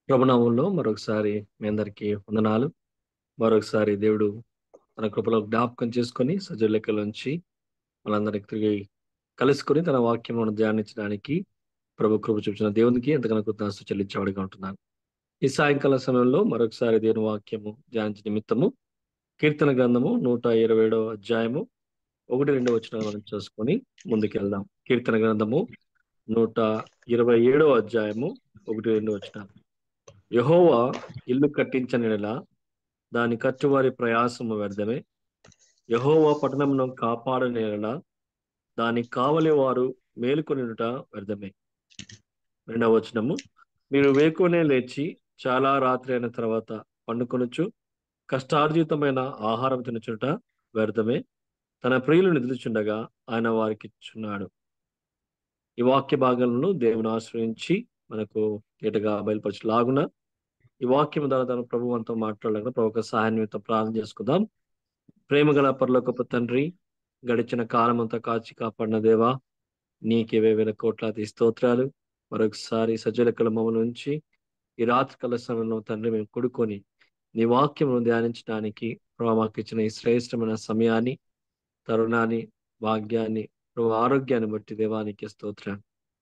ప్రభునామంలో మరొకసారి మీ అందరికీ వందనాలు మరొకసారి దేవుడు తన కృపలో జ్ఞాపకం చేసుకొని సజీవ లెక్కలోంచి మనందరికి తిరిగి కలుసుకొని తన వాక్యమును ధ్యానించడానికి ప్రభు కృప చూపించిన దేవునికి ఎంతగానో కృతజ్ఞత చెల్లించేవాడిగా ఉంటున్నాను ఈ సాయంకాల సమయంలో మరొకసారి దేవుని వాక్యము ధ్యానించ నిమిత్తము కీర్తన గ్రంథము నూట ఇరవై ఏడవ అధ్యాయము ఒకటి రెండు వచ్చిన మనం చూసుకొని ముందుకెళ్దాం కీర్తన గ్రంథము నూట ఇరవై ఏడవ అధ్యాయము ఒకటి రెండు వచ్చిన యహోవా ఇల్లు కట్టించనిలా దాని కట్టువారి ప్రయాసము వ్యర్థమే యహోవా పట్టణమును కాపాడనేలా దాని కావలి వారు మేలుకొనిట వ్యర్థమే రెండవ వచనము మీరు వేకునే లేచి చాలా రాత్రి అయిన తర్వాత పండుకొనొచ్చు కష్టార్జితమైన ఆహారం తినచుట వ్యర్థమే తన ప్రియులు నిద్రించుండగా ఆయన వారికి ఇచ్చున్నాడు ఈ వాక్య భాగాలను దేవుని ఆశ్రయించి మనకు తేటగా బయలుపరచలాగున ఈ వాక్యం ద్వారా తన ప్రభు అంతా మాట్లాడగా ప్రభు ఒక సహాయం నిమిత్తం ప్రార్థన చేసుకుందాం ప్రేమ గల పరలోకపు తండ్రి గడిచిన కాలం అంతా కాచి కాపాడిన దేవా నీకే వేల కోట్లాది స్తోత్రాలు మరొకసారి సజ్జలకల మమ్మల్ని నుంచి ఈ రాత్రి కాల సమయంలో తండ్రి మేము కొడుకొని నీ వాక్యమును ధ్యానించడానికి ప్రభు మాకు ఇచ్చిన ఈ శ్రేష్టమైన సమయాన్ని తరుణాన్ని భాగ్యాన్ని ప్రభు ఆరోగ్యాన్ని బట్టి దేవానికి స్తోత్రం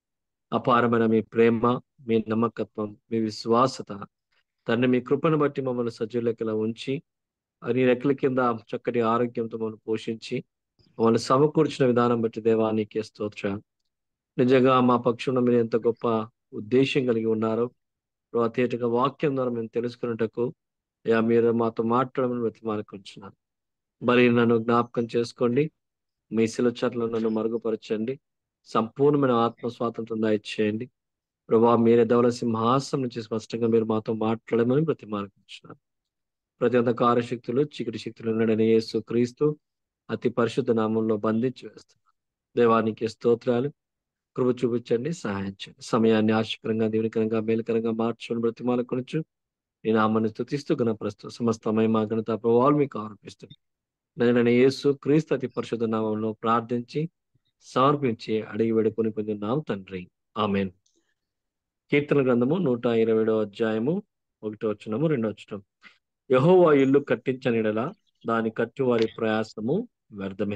అపారమైన మీ ప్రేమ మీ నమ్మకత్వం మీ విశ్వాసత తండ్రి మీ కృపను బట్టి మమ్మల్ని సజ్జులెక్కలా ఉంచి నీ రెక్కల కింద చక్కటి ఆరోగ్యంతో మమ్మల్ని పోషించి మమ్మల్ని సమకూర్చిన విధానం బట్టి దేవానికి స్తోత్రం నిజంగా మా పక్షంలో మీరు ఎంత గొప్ప ఉద్దేశం కలిగి ఉన్నారో తేటగా వాక్యం ద్వారా మేము తెలుసుకున్నటకు అయ్యా మీరు మాతో మాట్లాడమని బ్రతిమాలకుంటున్నాను మరి నన్ను జ్ఞాపకం చేసుకోండి మీ శిలచర్లో నన్ను మరుగుపరచండి సంపూర్ణమైన ఆత్మ స్వాతంత్రం దయచేయండి ప్రభా మీరే ధవల సింహాసం నుంచి స్పష్టంగా మీరు మాతో మాట్లాడమని బ్రతిమాలకుంటున్నాను ప్రతి ఒక్క కార్యశక్తులు చీకటి శక్తులు ఉన్నాడని యేసు క్రీస్తు అతి పరిశుద్ధ నామంలో బంధించి వేస్తున్నాను దేవానికి స్తోత్రాలు కృప చూపించండి సహాయం చేయండి సమయాన్ని ఆశకరంగా దీవనికరంగా మేలుకరంగా మార్చుకొని బ్రతిమాలకొనొచ్చు నేను ఆమెను స్థుతిస్తూ గణపరుస్తూ సమస్త మహిమ ఘనత ప్రభావాలు మీకు ఆరోపిస్తుంది నేను యేసు క్రీస్తు అతి పరిశుద్ధ నామంలో ప్రార్థించి సమర్పించి అడిగి వేడుకొని పొందున్నాం తండ్రి ఆమెన్ కీర్తన గ్రంథము నూట ఇరవై అధ్యాయము ఒకటో వచ్చినము రెండో వచ్చినం యహోవా ఇల్లు కట్టించనిడలా దాని కట్టు వారి ప్రయాసము వ్యర్థమే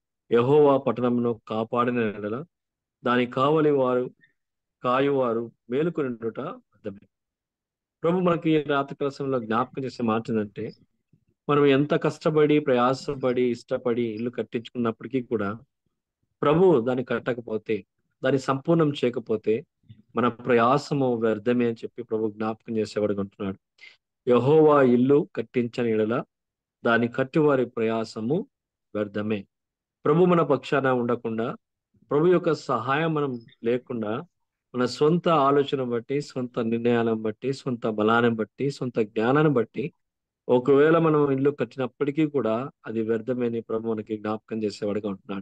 యహోవా పట్టణమును కాపాడిన నెడల దాని కావలి వారు కాయువారు మేలుకొనిట వ్యర్థమే ప్రభు మనకి రాత్రి సమయంలో జ్ఞాపకం చేసే మాట ఏంటంటే మనం ఎంత కష్టపడి ప్రయాసపడి ఇష్టపడి ఇల్లు కట్టించుకున్నప్పటికీ కూడా ప్రభు దాన్ని కట్టకపోతే దాన్ని సంపూర్ణం చేయకపోతే మన ప్రయాసము వ్యర్థమే అని చెప్పి ప్రభు జ్ఞాపకం చేసేవాడు అంటున్నాడు యహోవా ఇల్లు కట్టించని ఎడల దాని కట్టువారి ప్రయాసము వ్యర్థమే ప్రభు మన పక్షాన ఉండకుండా ప్రభు యొక్క సహాయం మనం లేకుండా మన సొంత ఆలోచన బట్టి సొంత నిర్ణయాలను బట్టి సొంత బలాన్ని బట్టి సొంత జ్ఞానాన్ని బట్టి ఒకవేళ మనం ఇల్లు కట్టినప్పటికీ కూడా అది వ్యర్థమని ప్రభు మనకి జ్ఞాపకం చేసేవాడుగా ఉంటున్నాడు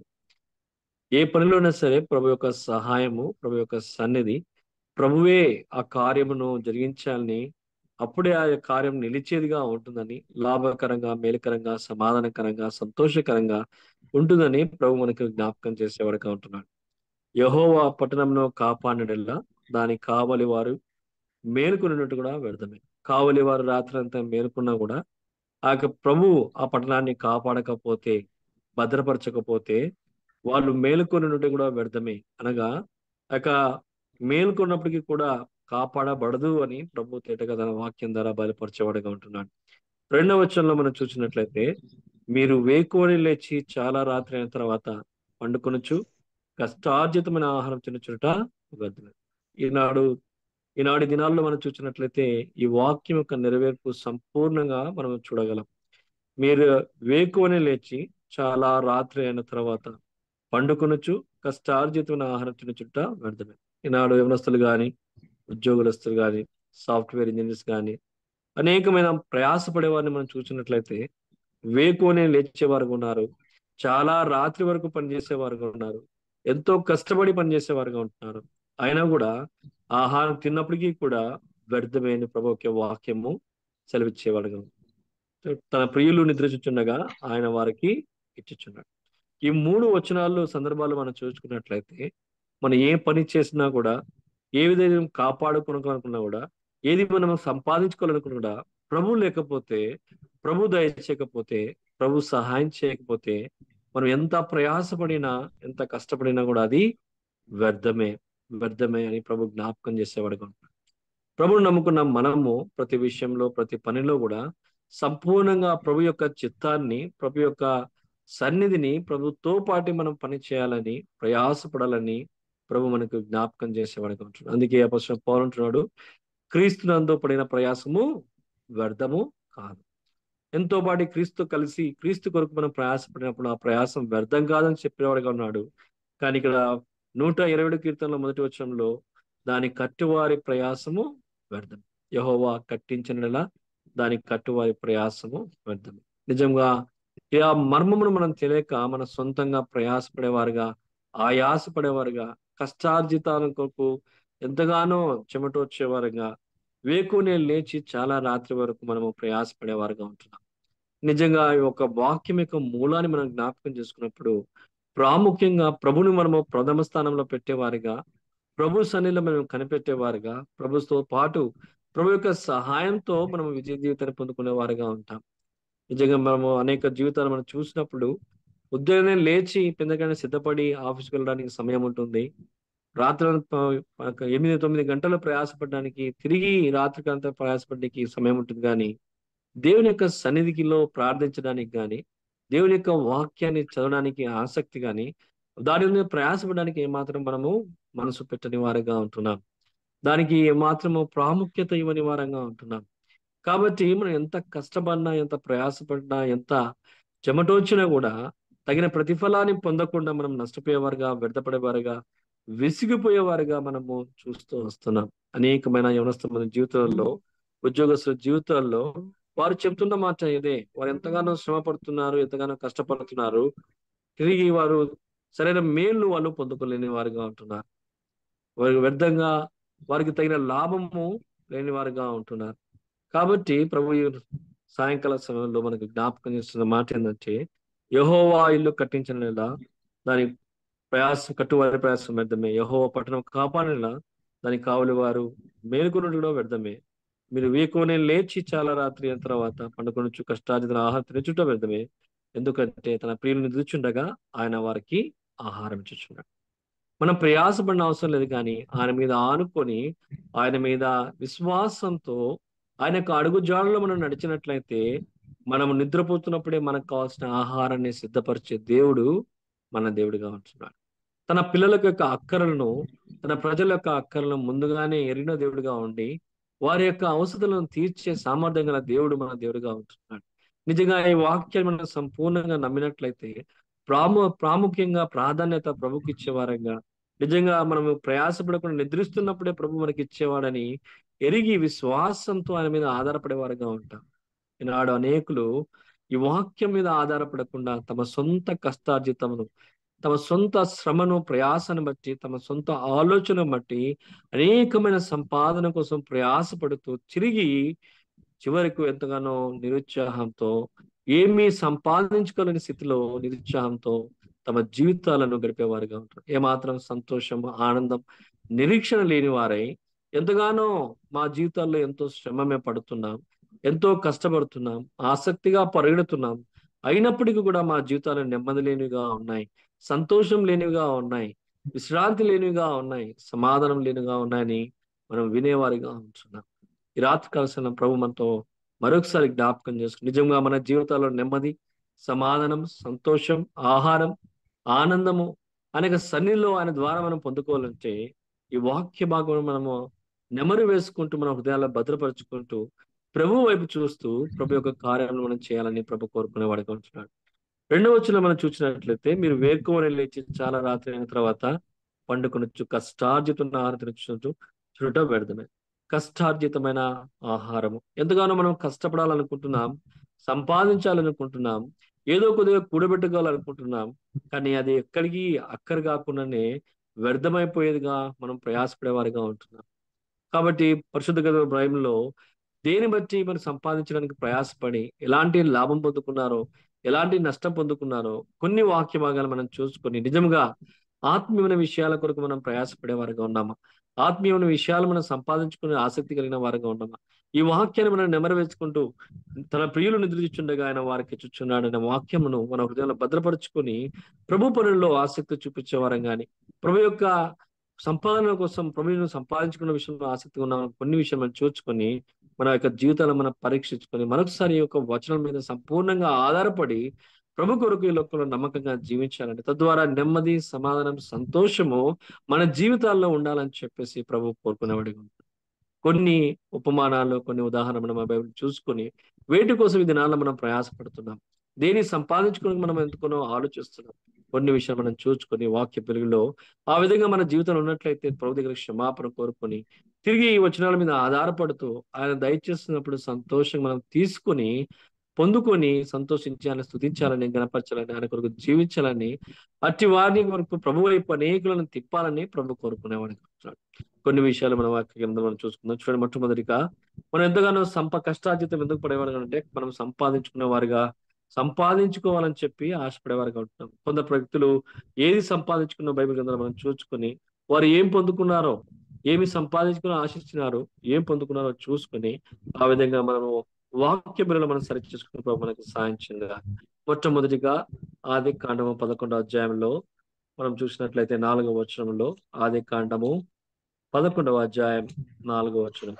ఏ పనిలోనే సరే ప్రభు యొక్క సహాయము ప్రభు యొక్క సన్నిధి ప్రభువే ఆ కార్యమును జరిగించాలని అప్పుడే ఆ కార్యం నిలిచేదిగా ఉంటుందని లాభకరంగా మేలుకరంగా సమాధానకరంగా సంతోషకరంగా ఉంటుందని ప్రభు మనకు జ్ఞాపకం చేసేవాడుగా ఉంటున్నాడు యహోవా పట్టణంలో కాపాడినలా దాని కావలి వారు మేలుకున్నట్టు కూడా వ్యర్థమే కావలి వారు రాత్రి అంతా మేలుకున్నా కూడా ఆ ప్రభు ఆ పట్టణాన్ని కాపాడకపోతే భద్రపరచకపోతే వాళ్ళు మేలుకొనినట్టు కూడా వ్యర్థమే అనగా ఇక మేలుకున్నప్పటికీ కూడా కాపాడబడదు అని ప్రభు తేటగా తన వాక్యం ద్వారా బయలుపరచేవాడుగా ఉంటున్నాడు రెండవ వచనంలో మనం చూసినట్లయితే మీరు వేకువని లేచి చాలా రాత్రి అయిన తర్వాత పండుకొనొచ్చు కష్టార్జితమైన ఆహారం తినచుట వ్యర్థమే ఈనాడు ఈనాడు దినాల్లో మనం చూసినట్లయితే ఈ వాక్యం యొక్క నెరవేర్పు సంపూర్ణంగా మనం చూడగలం మీరు వేకువని లేచి చాలా రాత్రి అయిన తర్వాత పండుకొనొచ్చు కష్టార్జితమైన ఆహారం తినచుట వ్యర్థమే ఈనాడు యవనస్తులు కానీ ఉద్యోగులస్తులు కానీ సాఫ్ట్వేర్ ఇంజనీర్స్ కానీ అనేకమైన ప్రయాసపడే వారిని మనం చూసినట్లయితే వేకువనే లేచేవారు ఉన్నారు చాలా రాత్రి వరకు పనిచేసేవారుగా ఉన్నారు ఎంతో కష్టపడి పనిచేసేవారుగా ఉంటున్నారు అయినా కూడా ఆహారం తిన్నప్పటికీ కూడా వ్యర్థమైన ప్రభుత్వ వాక్యము సెలవిచ్చేవాడుగా తన ప్రియులు నిద్రించుచుండగా ఆయన వారికి ఇచ్చిచున్నాడు ఈ మూడు వచనాలు సందర్భాలు మనం చూసుకున్నట్లయితే మనం ఏ పని చేసినా కూడా ఏ విధంగా కాపాడుకోనుకున్నా కూడా ఏది మనం సంపాదించుకోవాలనుకున్నా కూడా ప్రభు లేకపోతే ప్రభు దయ చేయకపోతే ప్రభు సహాయం చేయకపోతే మనం ఎంత ప్రయాసపడినా ఎంత కష్టపడినా కూడా అది వ్యర్థమే వ్యర్థమే అని ప్రభు జ్ఞాపకం చేసేవాడుగా ఉంటాడు ప్రభుని నమ్ముకున్న మనము ప్రతి విషయంలో ప్రతి పనిలో కూడా సంపూర్ణంగా ప్రభు యొక్క చిత్తాన్ని ప్రభు యొక్క సన్నిధిని ప్రభుతో పాటు మనం పని చేయాలని ప్రయాసపడాలని ప్రభు మనకు జ్ఞాపకం చేసేవాడుగా ఉంటున్నాడు అందుకే అపశ్రం పౌరంటున్నాడు క్రీస్తునందు పడిన ప్రయాసము వ్యర్థము కాదు ఎంతో పాటి క్రీస్తు కలిసి క్రీస్తు కొరకు మనం ప్రయాసపడినప్పుడు ఆ ప్రయాసం వ్యర్థం కాదని చెప్పేవాడుగా ఉన్నాడు కానీ ఇక్కడ నూట ఇరవై కీర్తనలో మొదటి వచ్చంలో దాని కట్టువారి ప్రయాసము వ్యర్థం యహోవా కట్టించిన దాని కట్టువారి ప్రయాసము వ్యర్థం నిజంగా ఆ మర్మమును మనం తెలియక మన సొంతంగా ప్రయాసపడేవారుగా ఆయాసపడేవారుగా కష్టార్జితాల కొరకు ఎంతగానో చెమట వచ్చేవారుగా వేకునే లేచి చాలా రాత్రి వరకు మనము ప్రయాసపడేవారుగా ఉంటున్నాం నిజంగా ఈ ఒక వాక్యం యొక్క మూలాన్ని మనం జ్ఞాపకం చేసుకున్నప్పుడు ప్రాముఖ్యంగా ప్రభుని మనము ప్రథమ స్థానంలో పెట్టేవారుగా ప్రభు సన్నిలో మనం కనిపెట్టేవారుగా ప్రభుతో పాటు ప్రభు యొక్క సహాయంతో మనం విజయ జీవితాన్ని పొందుకునే వారుగా ఉంటాం నిజంగా మనము అనేక జీవితాలు మనం చూసినప్పుడు ఉదయాన్నే లేచి పెందగానే సిద్ధపడి ఆఫీస్కి వెళ్ళడానికి సమయం ఉంటుంది రాత్రి ఎనిమిది తొమ్మిది గంటలు ప్రయాసపడడానికి తిరిగి రాత్రికంతా ప్రయాసపడడానికి సమయం ఉంటుంది కానీ దేవుని యొక్క సన్నిధికిలో ప్రార్థించడానికి కానీ దేవుని యొక్క వాక్యాన్ని చదవడానికి ఆసక్తి కానీ దాని మీద ప్రయాసపడడానికి ఏమాత్రం మనము మనసు పెట్టని వారుగా ఉంటున్నాం దానికి ఏమాత్రము ప్రాముఖ్యత ఇవ్వని వారంగా ఉంటున్నాం కాబట్టి మనం ఎంత కష్టపడినా ఎంత ప్రయాసపడినా ఎంత చెమటోచినా కూడా తగిన ప్రతిఫలాన్ని పొందకుండా మనం నష్టపోయేవారుగా వ్యర్థపడేవారుగా విసిగిపోయేవారుగా మనము చూస్తూ వస్తున్నాం అనేకమైన యవనస్తుల జీవితాల్లో ఉద్యోగస్తుల జీవితాల్లో వారు చెప్తున్న మాట ఇదే వారు ఎంతగానో శ్రమ పడుతున్నారు ఎంతగానో కష్టపడుతున్నారు తిరిగి వారు సరైన మేలు వాళ్ళు పొందుకోలేని వారుగా ఉంటున్నారు వారికి వ్యర్థంగా వారికి తగిన లాభము లేని వారుగా ఉంటున్నారు కాబట్టి ప్రభు సాయంకాల సమయంలో మనకు జ్ఞాపకం చేస్తున్న మాట ఏంటంటే యహోవా ఇల్లు కట్టించిన దాని ప్రయాసం కట్టువారి ప్రయాసం వ్యర్థమే యహోవ పట్టణం కాపాడిన దానికి కావలి వారు మేలుకొనుడు వ్యర్థమే మీరు వీకునే లేచి చాలా రాత్రి అయిన తర్వాత పండుకొనొచ్చు కష్టార్జిత ఆహారం తినచుట వ్యర్థమే ఎందుకంటే తన ప్రియులను నిలుచుండగా ఆయన వారికి ఆహారం ఇచ్చుచున్నాడు మనం ప్రయాసపడిన అవసరం లేదు కానీ ఆయన మీద ఆనుకొని ఆయన మీద విశ్వాసంతో ఆయన యొక్క అడుగు జాడలో మనం నడిచినట్లయితే మనం నిద్రపోతున్నప్పుడే మనకు కావాల్సిన ఆహారాన్ని సిద్ధపరిచే దేవుడు మన దేవుడిగా ఉంటున్నాడు తన పిల్లల యొక్క అక్కరలను తన ప్రజల యొక్క అక్కరలను ముందుగానే ఎరిగిన దేవుడిగా ఉండి వారి యొక్క అవసరాలను తీర్చే సామర్థ్యం గల దేవుడు మన దేవుడిగా ఉంటున్నాడు నిజంగా ఈ వాక్యాన్ని మనం సంపూర్ణంగా నమ్మినట్లయితే ప్రాము ప్రాముఖ్యంగా ప్రాధాన్యత ప్రభుకి ఇచ్చేవారంగా నిజంగా మనము ప్రయాసపడకుండా నిద్రిస్తున్నప్పుడే ప్రభు మనకి ఇచ్చేవాడని ఎరిగి విశ్వాసంతో ఆయన మీద ఆధారపడేవారుగా ఉంటాం ఈనాడు అనేకులు ఈ వాక్యం మీద ఆధారపడకుండా తమ సొంత కష్టార్జితమును తమ సొంత శ్రమను ప్రయాసను బట్టి తమ సొంత ఆలోచన బట్టి అనేకమైన సంపాదన కోసం ప్రయాసపడుతూ తిరిగి చివరకు ఎంతగానో నిరుత్సాహంతో ఏమీ సంపాదించుకోలేని స్థితిలో నిరుత్సాహంతో తమ జీవితాలను గడిపేవారుగా ఉంటారు ఏమాత్రం సంతోషం ఆనందం నిరీక్షణ లేని వారై ఎంతగానో మా జీవితాల్లో ఎంతో శ్రమ మేము పడుతున్నాం ఎంతో కష్టపడుతున్నాం ఆసక్తిగా పరిగెడుతున్నాం అయినప్పటికీ కూడా మా జీవితాలు నెమ్మది లేనివిగా ఉన్నాయి సంతోషం లేనివిగా ఉన్నాయి విశ్రాంతి లేనివిగా ఉన్నాయి సమాధానం లేనివిగా ఉన్నాయని మనం వినేవారిగా ఉంటున్నాం ఈ రాత్రి కాలసిన ప్రభు మనతో మరొకసారి జ్ఞాపకం చేసుకుని నిజంగా మన జీవితాల్లో నెమ్మది సమాధానం సంతోషం ఆహారం ఆనందము అనేక సన్నిలో ఆయన ద్వారా మనం పొందుకోవాలంటే ఈ వాక్య భాగం మనము నెమరు వేసుకుంటూ మన హృదయాల్లో భద్రపరుచుకుంటూ ప్రభు వైపు చూస్తూ ప్రభు యొక్క కార్యాలను మనం చేయాలని ప్రభు కోరుకునే వాడిగా ఉంటున్నాడు రెండవ వచ్చిన మనం చూసినట్లయితే మీరు వేకువని లేచి చాలా రాత్రి అయిన తర్వాత పండుకొనొచ్చు కష్టార్జితున్న ఆహారం తినచ్చు చూడటం వ్యర్థమే కష్టార్జితమైన ఆహారము ఎంతగానో మనం కష్టపడాలనుకుంటున్నాం సంపాదించాలనుకుంటున్నాం ఏదో కొద్దిగా కూడబెట్టుకోవాలనుకుంటున్నాం కానీ అది ఎక్కడికి అక్కడి కాకుండానే వ్యర్థమైపోయేదిగా మనం ప్రయాసపడేవారిగా ఉంటున్నాం కాబట్టి పరిశుద్ధ గత భయంలో దేని బట్టి మనం సంపాదించడానికి ప్రయాసపడి ఎలాంటి లాభం పొందుకున్నారో ఎలాంటి నష్టం పొందుకున్నారో కొన్ని వాక్య భాగాలు మనం చూసుకొని నిజంగా ఆత్మీయమైన విషయాల కొరకు మనం ప్రయాసపడేవారుగా ఉన్నామా ఆత్మీయమైన విషయాలు మనం సంపాదించుకునే ఆసక్తి కలిగిన వారంగా ఉన్నామా ఈ వాక్యాన్ని మనం నెమరవేసుకుంటూ తన ప్రియులు నిద్రించుండగా ఆయన వారికి చుచ్చున్నాడు అనే వాక్యమును మన హృదయంలో భద్రపరుచుకొని ప్రభు పనుల్లో ఆసక్తి చూపించే వారం కానీ ప్రభు యొక్క సంపాదన కోసం ప్రభువును సంపాదించుకున్న విషయంలో ఆసక్తి ఉన్న కొన్ని విషయాలు మనం చూసుకొని మన యొక్క జీవితాలను మనం పరీక్షించుకొని మరొకసారి ఈ యొక్క వచనం మీద సంపూర్ణంగా ఆధారపడి ప్రభు కొరకు ఈ లోకంలో నమ్మకంగా జీవించాలంటే తద్వారా నెమ్మది సమాధానం సంతోషము మన జీవితాల్లో ఉండాలని చెప్పేసి ప్రభు కోరుకునేవాడిగా ఉంటాడు కొన్ని ఉపమానాలు కొన్ని ఉదాహరణ మనం ఆ బైబిల్ చూసుకొని వేటి కోసం ఈ దినాల్లో మనం ప్రయాసపడుతున్నాం దేని సంపాదించుకోవడానికి మనం ఎందుకునో ఆలోచిస్తున్నాం కొన్ని విషయాలు మనం చూసుకొని వాక్య పెరుగులో ఆ విధంగా మన జీవితంలో ఉన్నట్లయితే ప్రభు దగ్గర క్షమాపణ కోరుకొని తిరిగి ఈ వచనాల మీద ఆధారపడుతూ ఆయన దయచేస్తున్నప్పుడు సంతోషం మనం తీసుకొని పొందుకొని సంతోషించి ఆయన స్థుతించాలని గణపరచాలని ఆయన కొరకు జీవించాలని అట్టి వారిని కొరకు ప్రభు వైపు అనేకులను తిప్పాలని ప్రభు కోరుకునేవాడిని కొన్ని విషయాలు మన వాక్య గ్రంథం మనం చూసుకుందాం చూడండి మొట్టమొదటిగా మనం ఎంతగానో సంప కష్టార్జితం ఎందుకు పడేవారు అంటే మనం సంపాదించుకునే వారిగా సంపాదించుకోవాలని చెప్పి ఆశపడేవారుగా ఉంటున్నాం కొందరు వ్యక్తులు ఏది సంపాదించుకున్న బైబిల్ గ్రంథాలు మనం చూసుకొని వారు ఏం పొందుకున్నారో ఏమి సంపాదించుకుని ఆశించినారో ఏం పొందుకున్నారో చూసుకొని ఆ విధంగా మనము వాక్య బిల్లలో మనం సరి చేసుకున్న మనకు సాయం చేయంగా మొట్టమొదటిగా ఆది కాండము పదకొండవ అధ్యాయంలో మనం చూసినట్లయితే నాలుగవ వచనంలో ఆది కాండము పదకొండవ అధ్యాయం నాలుగవ వచనం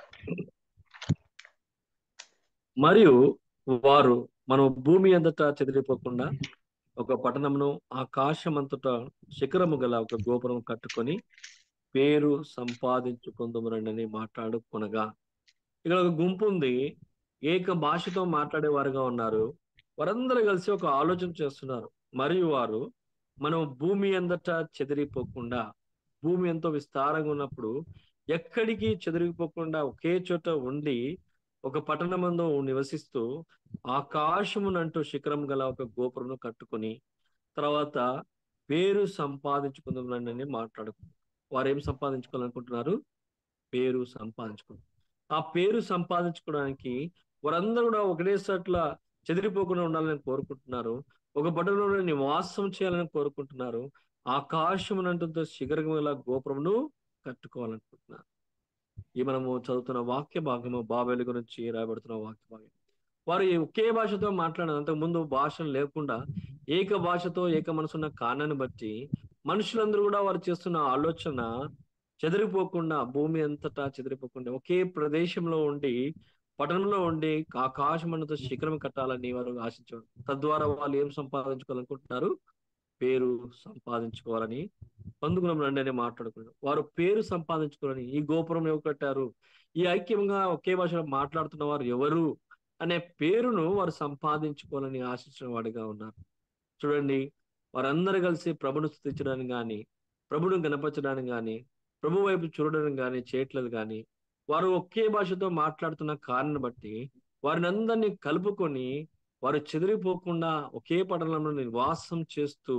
మరియు వారు మనం భూమి అంతటా చెదిరిపోకుండా ఒక పట్టణమును ఆకాశమంతటా శిఖరము గల ఒక గోపురం కట్టుకొని పేరు సంపాదించుకుందమరండి మాట్లాడుకొనగా ఇక్కడ ఒక గుంపు ఉంది ఏక భాషతో మాట్లాడే వారుగా ఉన్నారు వారందరూ కలిసి ఒక ఆలోచన చేస్తున్నారు మరియు వారు మనం భూమి అందట చెదిరిపోకుండా భూమి ఎంతో విస్తారంగా ఉన్నప్పుడు ఎక్కడికి చెదిరిపోకుండా ఒకే చోట ఉండి ఒక పట్టణమందు నివసిస్తూ ఆకాశమునంటూ శిఖరం గల ఒక గోపురం కట్టుకొని తర్వాత పేరు సంపాదించుకుందామని మాట్లాడుకున్నారు వారు ఏం సంపాదించుకోవాలనుకుంటున్నారు పేరు సంపాదించుకున్నారు ఆ పేరు సంపాదించుకోవడానికి వారందరూ కూడా ఒకటేసట్ల చెదిరిపోకుండా ఉండాలని కోరుకుంటున్నారు ఒక పట్టణంలో నివాసం చేయాలని కోరుకుంటున్నారు ఆకాశమునంటంతో శిఖరం గల గోపురమును కట్టుకోవాలనుకుంటున్నారు ఈ మనము చదువుతున్న వాక్య భాగము బాబేలు గురించి రాయబడుతున్న వాక్య భాగం వారు ఒకే భాషతో మాట్లాడారు అంతకు ముందు భాషలు లేకుండా ఏక భాషతో ఏక మనసున్న కారణాన్ని బట్టి మనుషులందరూ కూడా వారు చేస్తున్న ఆలోచన చెదిరిపోకుండా భూమి అంతటా చెదిరిపోకుండా ఒకే ప్రదేశంలో ఉండి పట్టణంలో ఉండి ఆకాశమన్నతో శిఖరం కట్టాలని వారు ఆశించారు తద్వారా వాళ్ళు ఏం సంపాదించుకోవాలనుకుంటున్నారు పేరు సంపాదించుకోవాలని పందుకులం రండి అని మాట్లాడుకున్నారు వారు పేరు సంపాదించుకోవాలని ఈ గోపురం ఎవరు కట్టారు ఈ ఐక్యంగా ఒకే భాషలో మాట్లాడుతున్న వారు ఎవరు అనే పేరును వారు సంపాదించుకోవాలని ఆశించిన వాడిగా ఉన్నారు చూడండి వారందరూ కలిసి ప్రభును స్థుతించడానికి కానీ ప్రభును గణపరచడానికి కానీ ప్రభు వైపు చూడడం కానీ చేయట్లేదు కానీ వారు ఒకే భాషతో మాట్లాడుతున్న కారణం బట్టి వారిని అందరినీ కలుపుకొని వారు చెదిరిపోకుండా ఒకే పట్టణంలో నివాసం చేస్తూ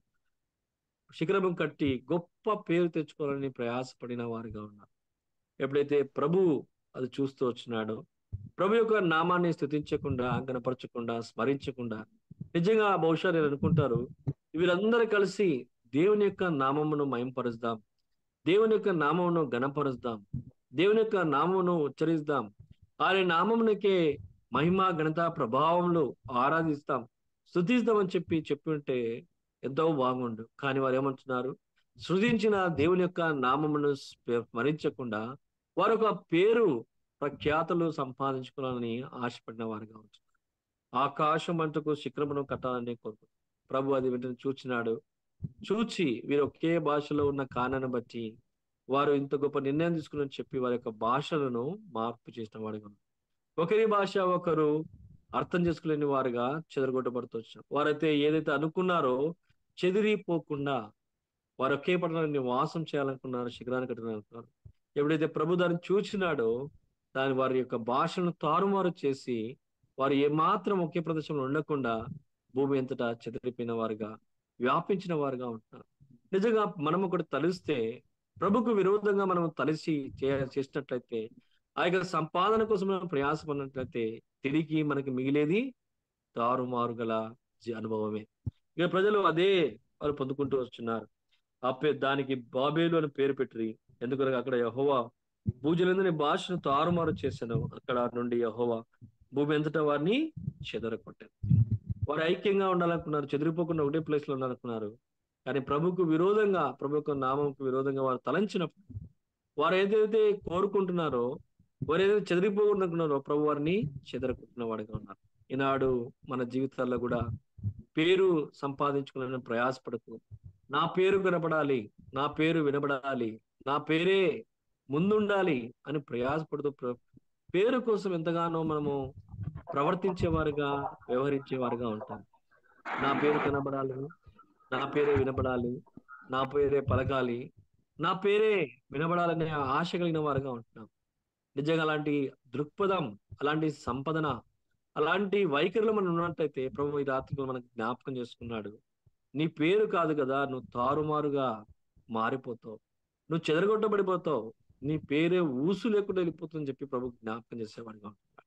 శిఖరం కట్టి గొప్ప పేరు తెచ్చుకోవాలని ప్రయాసపడిన వారిగా ఉన్నారు ఎప్పుడైతే ప్రభు అది చూస్తూ వచ్చినాడో ప్రభు యొక్క నామాన్ని స్థుతించకుండా గణపరచకుండా స్మరించకుండా నిజంగా బహుశా నేను అనుకుంటారు వీరందరూ కలిసి దేవుని యొక్క నామమును మయంపరుస్తాం దేవుని యొక్క నామమును గణపరుస్తాం దేవుని యొక్క నామమును ఉచ్చరిస్తాం ఆయన నామమునికే మహిమ ఘనత ప్రభావములు ఆరాధిస్తాం స్థుతిస్తామని చెప్పి చెప్పి ఉంటే ఎంతో బాగుండు కానీ వారు ఏమంటున్నారు సృజించిన దేవుని యొక్క నామమును స్మరించకుండా వారు ఒక పేరు ప్రఖ్యాతలు సంపాదించుకోవాలని ఆశపడిన వారుగా ఉంటున్నారు ఆకాశం అంటకు శిఖరమును కట్టాలని కోరుకు ప్రభు అది వెంటనే చూచినాడు చూచి వీరు ఒకే భాషలో ఉన్న కారణాన్ని బట్టి వారు ఇంత గొప్ప నిర్ణయం తీసుకుని చెప్పి వారి యొక్క భాషలను మార్పు చేసిన వాడుగా ఒకరి భాష ఒకరు అర్థం చేసుకోలేని వారుగా చెదరగొట్టబడుతూ వచ్చారు వారైతే ఏదైతే అనుకున్నారో చెదిరిపోకుండా వారు ఒకే పట్టణాన్ని నివాసం చేయాలనుకున్నారు శిఖరాన్ని కట్టాలనుకున్నారు ఎప్పుడైతే ప్రభు దాన్ని చూచినాడో దాని వారి యొక్క భాషను తారుమారు చేసి వారు ఏమాత్రం ఒకే ప్రదేశంలో ఉండకుండా భూమి ఎంతటా చెదిరిపోయిన వారుగా వ్యాపించిన వారుగా ఉంటున్నారు నిజంగా మనం ఒకటి తలిస్తే ప్రభుకు విరోధంగా మనం తలిసి చేసినట్లయితే ఆ యొక్క సంపాదన కోసం మనం ప్రయాసపడినట్లయితే తిరిగి మనకి మిగిలేది తారుమారు గల అనుభవమే ఇక ప్రజలు అదే వారు పొందుకుంటూ వస్తున్నారు ఆ దానికి బాబేలు అని పేరు పెట్టి ఎందుకనగా అక్కడ యహోవా భూజలందని భాషను తారుమారు చేశాను అక్కడ నుండి యహోవా భూమి ఎంతటా వారిని చెదరగొట్టాను వారు ఐక్యంగా ఉండాలనుకున్నారు చెదిరిపోకుండా ఒకటే ప్లేస్ లో ఉండాలనుకున్నారు కానీ ప్రభుకు విరోధంగా ప్రభు యొక్క నామంకు విరోధంగా వారు తలంచినప్పుడు వారు ఏదైతే కోరుకుంటున్నారో వారు ఏదైతే చెదిరిపోకుంటున్నారో ప్రభు వారిని చెదరకుంటున్న వాడిగా ఉన్నారు ఈనాడు మన జీవితాల్లో కూడా పేరు సంపాదించుకునే ప్రయాసపడకు నా పేరు వినపడాలి నా పేరు వినబడాలి నా పేరే ముందుండాలి అని ప్రయాసపడుతూ ప్ర- పేరు కోసం ఎంతగానో మనము ప్రవర్తించేవారుగా వ్యవహరించేవారుగా ఉంటాం నా పేరు కనబడాలి నా పేరే వినబడాలి నా పేరే పలకాలి నా పేరే వినబడాలనే ఆశ కలిగిన వారుగా ఉంటున్నాం నిజంగా అలాంటి దృక్పథం అలాంటి సంపదన అలాంటి వైఖరిలో మనం ఉన్నట్టయితే ప్రభు ఈ రాత్రిలో మనకు జ్ఞాపకం చేసుకున్నాడు నీ పేరు కాదు కదా నువ్వు తారుమారుగా మారిపోతావు నువ్వు చెదరగొట్టబడిపోతావు నీ పేరే ఊసు లేకుండా వెళ్ళిపోతుందని చెప్పి ప్రభు జ్ఞాపకం చేసేవాడిగా ఉంటున్నాడు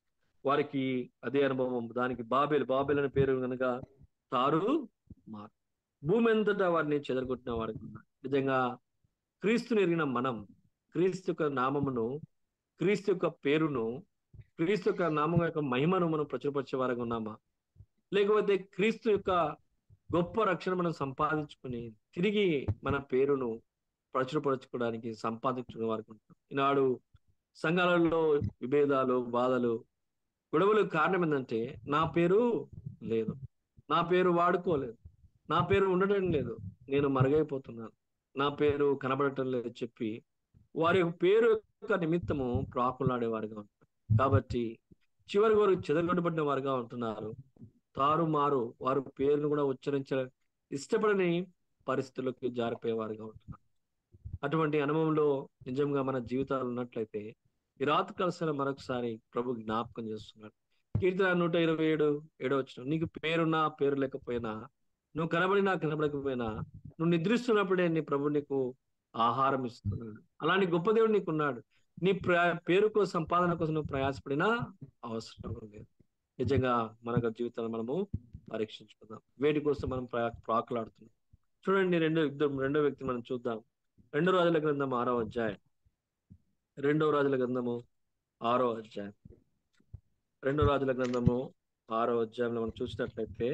వారికి అదే అనుభవం దానికి బాబేలు బాబేలు అనే పేరు కనుక తారు మారు భూమి అంతటా వారిని చెదరగొట్టిన వారికి ఉన్నారు నిజంగా క్రీస్తుని ఎరిగిన మనం క్రీస్తు యొక్క నామమును క్రీస్తు యొక్క పేరును క్రీస్తు యొక్క నామం యొక్క మహిమను మనం ప్రచురపరిచే వారుగా ఉన్నామా లేకపోతే క్రీస్తు యొక్క గొప్ప రక్షణ మనం సంపాదించుకుని తిరిగి మన పేరును ప్రచురపరచుకోవడానికి సంపాదించుకునే వారికి ఉంటాం ఈనాడు సంఘాలలో విభేదాలు బాధలు గొడవలు కారణం ఏంటంటే నా పేరు లేదు నా పేరు వాడుకోలేదు నా పేరు ఉండటం లేదు నేను మరుగైపోతున్నాను నా పేరు కనబడటం లేదు చెప్పి వారి యొక్క పేరు యొక్క నిమిత్తము ప్రాకులాడేవారుగా ఉంటారు కాబట్టి చివరి వారు చెదరగొట్టబడిన వారుగా ఉంటున్నారు తారుమారు వారు పేరును కూడా ఉచ్చరించ ఇష్టపడని పరిస్థితులకు జారిపోయేవారుగా ఉంటున్నారు అటువంటి అనుభవంలో నిజంగా మన జీవితాలు ఉన్నట్లయితే ఈ రాత్రి కలిసిన మరొకసారి ప్రభు జ్ఞాపకం చేస్తున్నాడు కీర్తన నూట ఇరవై ఏడు ఏడో వచ్చిన నీకు పేరున్నా పేరు లేకపోయినా నువ్వు కనబడినా కనబడకపోయినా నువ్వు నిద్రిస్తున్నప్పుడే నీ ప్రభు నీకు ఆహారం ఇస్తున్నాడు అలాంటి గొప్ప దేవుడు నీకున్నాడు నీ ప్ర పేరు కోసం సంపాదన కోసం నువ్వు ప్రయాసపడినా అవసరం లేదు నిజంగా మన జీవితాన్ని మనము పరీక్షించుకుందాం వేటి కోసం మనం ప్రయా ప్రాకులాడుతున్నాం చూడండి రెండో ఇద్దరు రెండో వ్యక్తి మనం చూద్దాం రెండో రాజుల గ్రంథం ఆరో అధ్యాయం రెండో రాజుల గ్రంథము ఆరో అధ్యాయం రెండో రాజుల గ్రంథము ఆరో అధ్యాయంలో మనం చూసినట్లయితే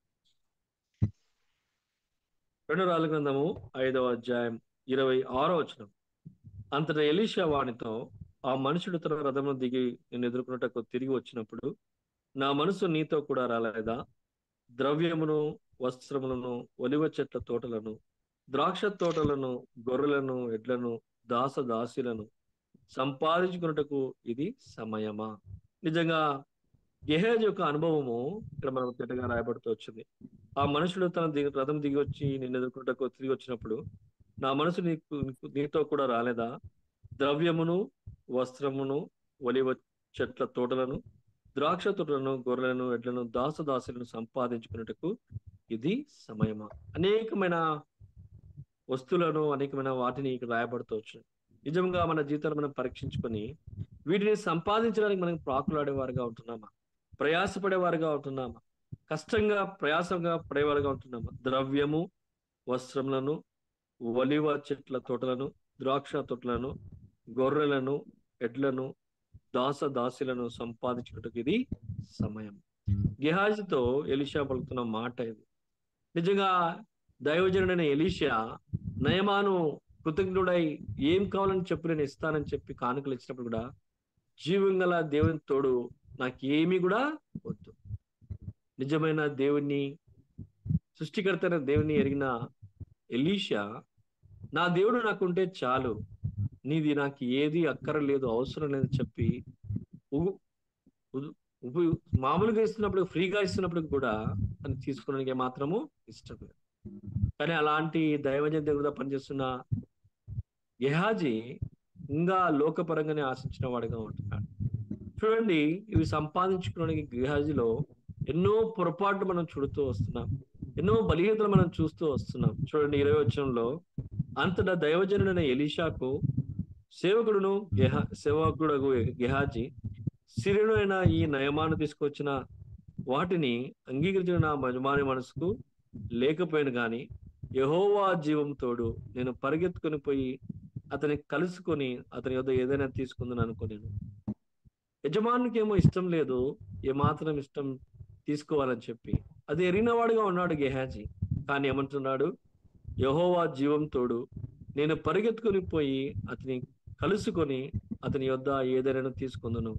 రెండో రాజుల గ్రంథము ఐదవ అధ్యాయం ఇరవై ఆరో వచనం అంతటా ఎలీషా వాణితో ఆ మనుషుడు తన రథమును దిగి నేను ఎదుర్కొన్నటకు తిరిగి వచ్చినప్పుడు నా మనసు నీతో కూడా రాలేదా ద్రవ్యమును వస్త్రములను ఒలివ చెట్ల తోటలను ద్రాక్ష తోటలను గొర్రెలను ఎడ్లను దాస దాసులను సంపాదించుకున్నటకు ఇది సమయమా నిజంగా గెహేజ్ యొక్క అనుభవము ఇక్కడ మనం తిట్టగా రాయబడుతూ వచ్చింది ఆ మనుషుడు తన దిగి రథం దిగి వచ్చి నిన్ను ఎదుర్కొంటకు తిరిగి వచ్చినప్పుడు నా మనసు నీకు నీతో కూడా రాలేదా ద్రవ్యమును వస్త్రమును ఒలివ చెట్ల తోటలను ద్రాక్ష తోటలను గొర్రెలను ఎడ్లను దాస దాసులను సంపాదించుకున్నట్టుకు ఇది సమయమా అనేకమైన వస్తువులను అనేకమైన వాటిని ఇక్కడ రాయబడుతూ వచ్చింది నిజంగా మన జీవితాన్ని మనం పరీక్షించుకొని వీటిని సంపాదించడానికి మనం ప్రాకులాడేవారుగా ఉంటున్నామా ప్రయాసపడేవారుగా ఉంటున్నామా కష్టంగా ప్రయాసంగా పడేవారుగా ఉంటున్నామా ద్రవ్యము వస్త్రములను ఒలివ చెట్ల తోటలను ద్రాక్ష తోటలను గొర్రెలను ఎడ్లను దాస దాసులను సంపాదించుటకు ఇది సమయం గెహాజీతో ఎలిషా పలుకుతున్న మాట ఇది నిజంగా దైవజనుడైన ఎలీషా నయమాను కృతజ్ఞుడై ఏం కావాలని చెప్పి నేను ఇస్తానని చెప్పి కానుకలు ఇచ్చినప్పుడు కూడా జీవం గల దేవుని తోడు నాకు ఏమీ కూడా వద్దు నిజమైన దేవుణ్ణి సృష్టికర్తైన దేవుని ఎరిగిన ఎలీషా నా దేవుడు నాకుంటే చాలు నీది నాకు ఏది అక్కరలేదు అవసరం లేదు చెప్పి ఉ- ఉ- ఉప- మామూలుగా ఇస్తున్నప్పుడు ఫ్రీగా ఇస్తున్నప్పుడు కూడా అని తీసుకోవడానికి మాత్రము ఇష్టం లేదు కానీ అలాంటి దైవజన దేవుడిగా పనిచేస్తున్న గెహాజీ ఇంకా లోకపరంగానే ఆశించిన వాడిగా ఉంటున్నాడు చూడండి ఇవి సంపాదించుకోవడానికి గెహాజీలో ఎన్నో పొరపాట్లు మనం చూడుతూ వస్తున్నాం ఎన్నో బలీయతలు మనం చూస్తూ వస్తున్నాం చూడండి ఇరవై వచ్చంలో అంతటా దైవజనుడైన ఎలీషాకు సేవకుడును గెహ సేవకుడు గెహాజీ సిరినైన ఈ నయమాను తీసుకొచ్చిన వాటిని అంగీకరించిన నా యజమాని మనసుకు లేకపోయాను గాని యహోవా జీవం తోడు నేను పరిగెత్తుకొని పోయి అతని కలుసుకొని అతని యొద్ద ఏదైనా తీసుకుందని అనుకోలేను యజమానికి ఏమో ఇష్టం లేదు ఏమాత్రం ఇష్టం తీసుకోవాలని చెప్పి అది ఎరిగినవాడుగా ఉన్నాడు గెహాజీ కానీ ఏమంటున్నాడు యహోవా జీవం తోడు నేను పరిగెత్తుకొని పోయి అతని కలుసుకొని అతని యొద్ద ఏదైనా తీసుకుందును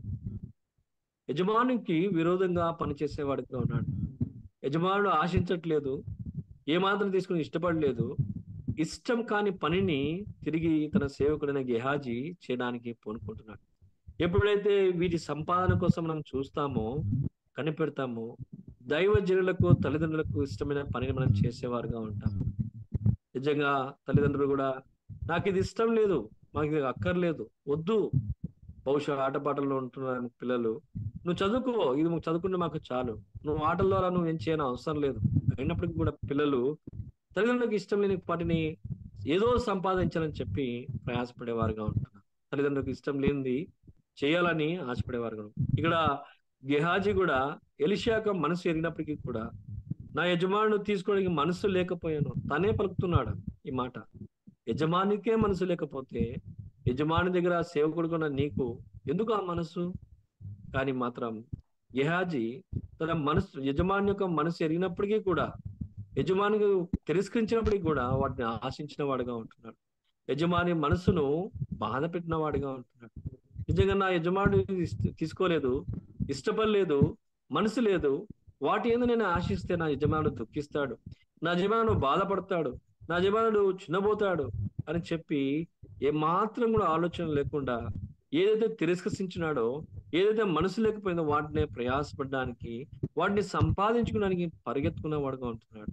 యజమానికి విరోధంగా పనిచేసేవాడిగా ఉన్నాడు యజమానుడు ఆశించట్లేదు ఏమాత్రం తీసుకుని ఇష్టపడలేదు ఇష్టం కాని పనిని తిరిగి తన సేవకుడైన గెహాజీ చేయడానికి పూనుకుంటున్నాడు ఎప్పుడైతే వీటి సంపాదన కోసం మనం చూస్తామో కనిపెడతామో దైవజనులకు తల్లిదండ్రులకు ఇష్టమైన పనిని మనం చేసేవారుగా ఉంటాం నిజంగా తల్లిదండ్రులు కూడా నాకు ఇది ఇష్టం లేదు మాకు ఇది అక్కర్లేదు వద్దు బహుశా ఆటపాటల్లో ఉంటున్నారు పిల్లలు నువ్వు చదువుకో ఇది నువ్వు చదువుకుంటే మాకు చాలు నువ్వు ఆటల ద్వారా నువ్వు ఏం చేయని అవసరం లేదు అయినప్పటికీ కూడా పిల్లలు తల్లిదండ్రులకు ఇష్టం లేని వాటిని ఏదో సంపాదించాలని చెప్పి ప్రయాసపడేవారుగా ఉంటున్నారు తల్లిదండ్రులకు ఇష్టం లేనిది చేయాలని ఆశపడేవారుగా ఇక్కడ గెహాజీ కూడా ఎలిషాక మనసు ఎరిగినప్పటికీ కూడా నా యజమానుడు తీసుకోవడానికి మనసు లేకపోయాను తనే పలుకుతున్నాడు ఈ మాట యజమానికే మనసు లేకపోతే యజమాని దగ్గర సేవకుడుకున్న నీకు ఎందుకు ఆ మనసు కానీ మాత్రం గెహాజీ తన మనసు యజమాని యొక్క మనసు ఎరిగినప్పటికీ కూడా యజమాని తిరస్కరించినప్పటికీ కూడా వాటిని ఆశించిన వాడుగా ఉంటున్నాడు యజమాని మనసును బాధ పెట్టిన వాడిగా ఉంటున్నాడు నిజంగా నా యజమానుడు ఇష్ట- తీసుకోలేదు ఇష్టపడలేదు మనసు లేదు వాటి ఏందో నేను ఆశిస్తే నా యజమానుడు దుఃఖిస్తాడు నా యజమానుడు బాధపడతాడు నా యజమానుడు చిన్నబోతాడు అని చెప్పి ఏమాత్రం కూడా ఆలోచన లేకుండా ఏదైతే తిరస్కరించినాడో ఏదైతే మనసు లేకపోయిందో వాటిని ప్రయాసపడడానికి వాటిని సంపాదించుకోవడానికి పరిగెత్తుకున్న వాడుగా ఉంటున్నాడు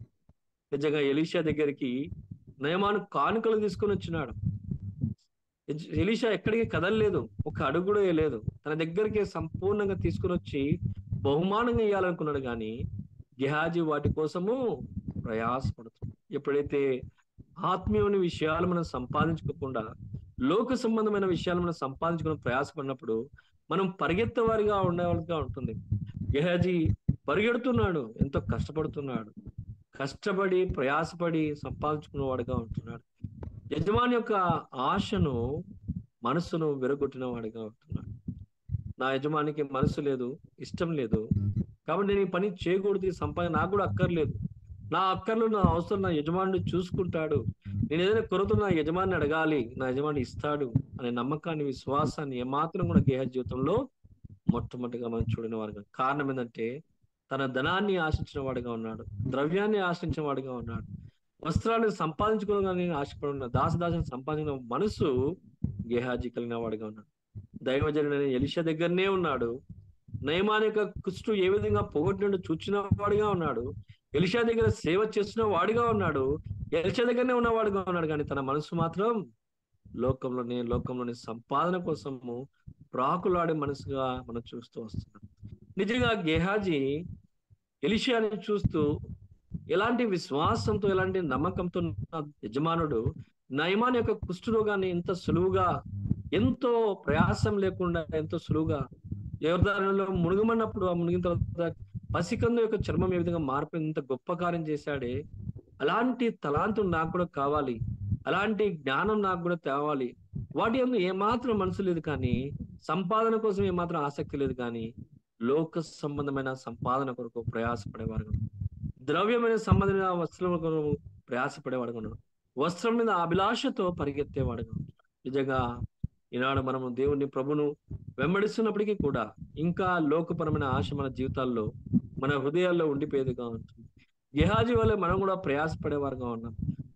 నిజంగా ఎలీషా దగ్గరికి నయమాను కానుకలు తీసుకొని వచ్చినాడు ఎజ్- ఎలీషా ఎక్కడికి కదలలేదు ఒక అడుగు కూడా వేయలేదు తన దగ్గరికి సంపూర్ణంగా తీసుకుని వచ్చి బహుమానంగా ఇవ్వాలనుకున్నాడు కానీ గెహాజీ వాటి కోసము ప్రయాసపడుతుంది ఎప్పుడైతే ఆత్మీయమైన విషయాలు మనం సంపాదించుకోకుండా లోక సంబంధమైన విషయాలు మనం సంపాదించుకుని ప్రయాసపడినప్పుడు మనం పరిగెత్తే వారిగా ఉండేవాళ్ళుగా ఉంటుంది గెహాజీ పరిగెడుతున్నాడు ఎంతో కష్టపడుతున్నాడు కష్టపడి ప్రయాసపడి సంపాదించుకున్నవాడుగా ఉంటున్నాడు యజమాని యొక్క ఆశను మనసును విరగొట్టిన వాడిగా ఉంటున్నాడు నా యజమానికి మనసు లేదు ఇష్టం లేదు కాబట్టి నేను ఈ పని చేయకూడదు ఈ సంపాదన నాకు కూడా అక్కర్లేదు నా అక్కర్లు నా అవసరం నా యజమానుడు చూసుకుంటాడు నేను ఏదైనా కొరత నా యజమాని అడగాలి నా యజమాని ఇస్తాడు అనే నమ్మకాన్ని విశ్వాసాన్ని ఏమాత్రం కూడా గేహ జీవితంలో మొట్టమొదటిగా మనం చూడని వారుగా కారణం ఏంటంటే తన ధనాన్ని ఆశించిన వాడిగా ఉన్నాడు ద్రవ్యాన్ని ఆశించిన వాడిగా ఉన్నాడు వస్త్రాలను సంపాదించుకోవాలని ఆశపడిన దాసదాసని సంపాదించిన మనసు గేహాజీ కలిగిన వాడిగా ఉన్నాడు దైవజనుడైన ఎలిషా దగ్గరనే ఉన్నాడు నయమాన్ యొక్క కుష్టు ఏ విధంగా పోగొట్టినట్టు చూచిన వాడిగా ఉన్నాడు ఎలిషా దగ్గర సేవ చేస్తున్న వాడిగా ఉన్నాడు ఎలిషా దగ్గరనే ఉన్నవాడిగా ఉన్నాడు కానీ తన మనసు మాత్రం లోకంలోని లోకంలోని సంపాదన కోసము ప్రాకులాడే మనసుగా మనం చూస్తూ వస్తున్నాం నిజంగా గేహాజీ ఎలిషాని చూస్తూ ఎలాంటి విశ్వాసంతో ఎలాంటి నమ్మకంతో ఉన్న యజమానుడు నయమాన్ యొక్క కుష్ఠరోగాన్ని ఎంత సులువుగా ఎంతో ప్రయాసం లేకుండా ఎంతో సులువుగా యోర్దానంలో మునుగమన్నప్పుడు ఆ మునిగిన తర్వాత పసికందు యొక్క చర్మం ఏ విధంగా మార్పు ఇంత గొప్ప కార్యం చేశాడే అలాంటి తలాంతం నాకు కూడా కావాలి అలాంటి జ్ఞానం నాకు కూడా తేవాలి వాటి అందు ఏమాత్రం మనసు లేదు కానీ సంపాదన కోసం ఏమాత్రం ఆసక్తి లేదు కానీ లోక సంబంధమైన సంపాదన కొరకు ప్రయాసపడేవారు ద్రవ్యమైన సంబంధమైన వస్త్రం కొరకు ప్రయాసపడేవాడు ఉన్నాడు వస్త్రం మీద అభిలాషతో పరిగెత్తేవాడుగా ఉన్నాడు. నిజంగా ఈనాడు మనము దేవుని ప్రభును వెంబడిస్తున్నప్పటికీ కూడా ఇంకా లోకపరమైన ఆశ మన జీవితాల్లో మన హృదయాల్లో ఉండిపోయేదిగా ఉంటుంది గెహాజీ వల్ల మనం కూడా ప్రయాసపడేవారుగా ఉన్నాం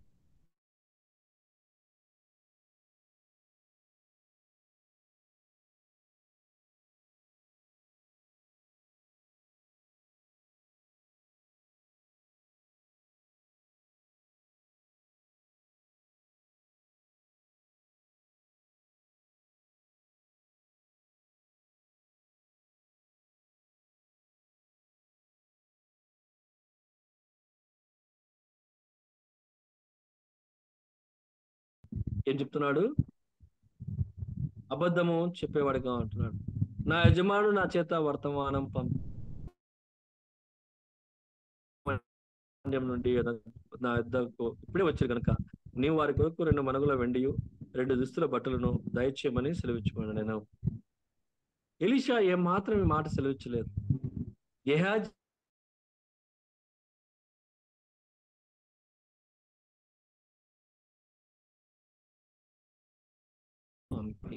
ఏం చెప్తున్నాడు అబద్ధము చెప్పేవాడిగా ఉంటున్నాడు నా యజమానుడు నా చేత వర్తమానం పంప నుండి నా యుద్ధకు ఇప్పుడే వచ్చారు కనుక నీవు వారి కొరకు రెండు మనుగుల వెండియు రెండు దుస్తుల బట్టలను దయచేయమని సెలవిచ్చుకున్నాడు నేను ఎలీషా ఏం మాత్రం ఈ మాట సెలవిచ్చలేదు గెహాజ్ పంపి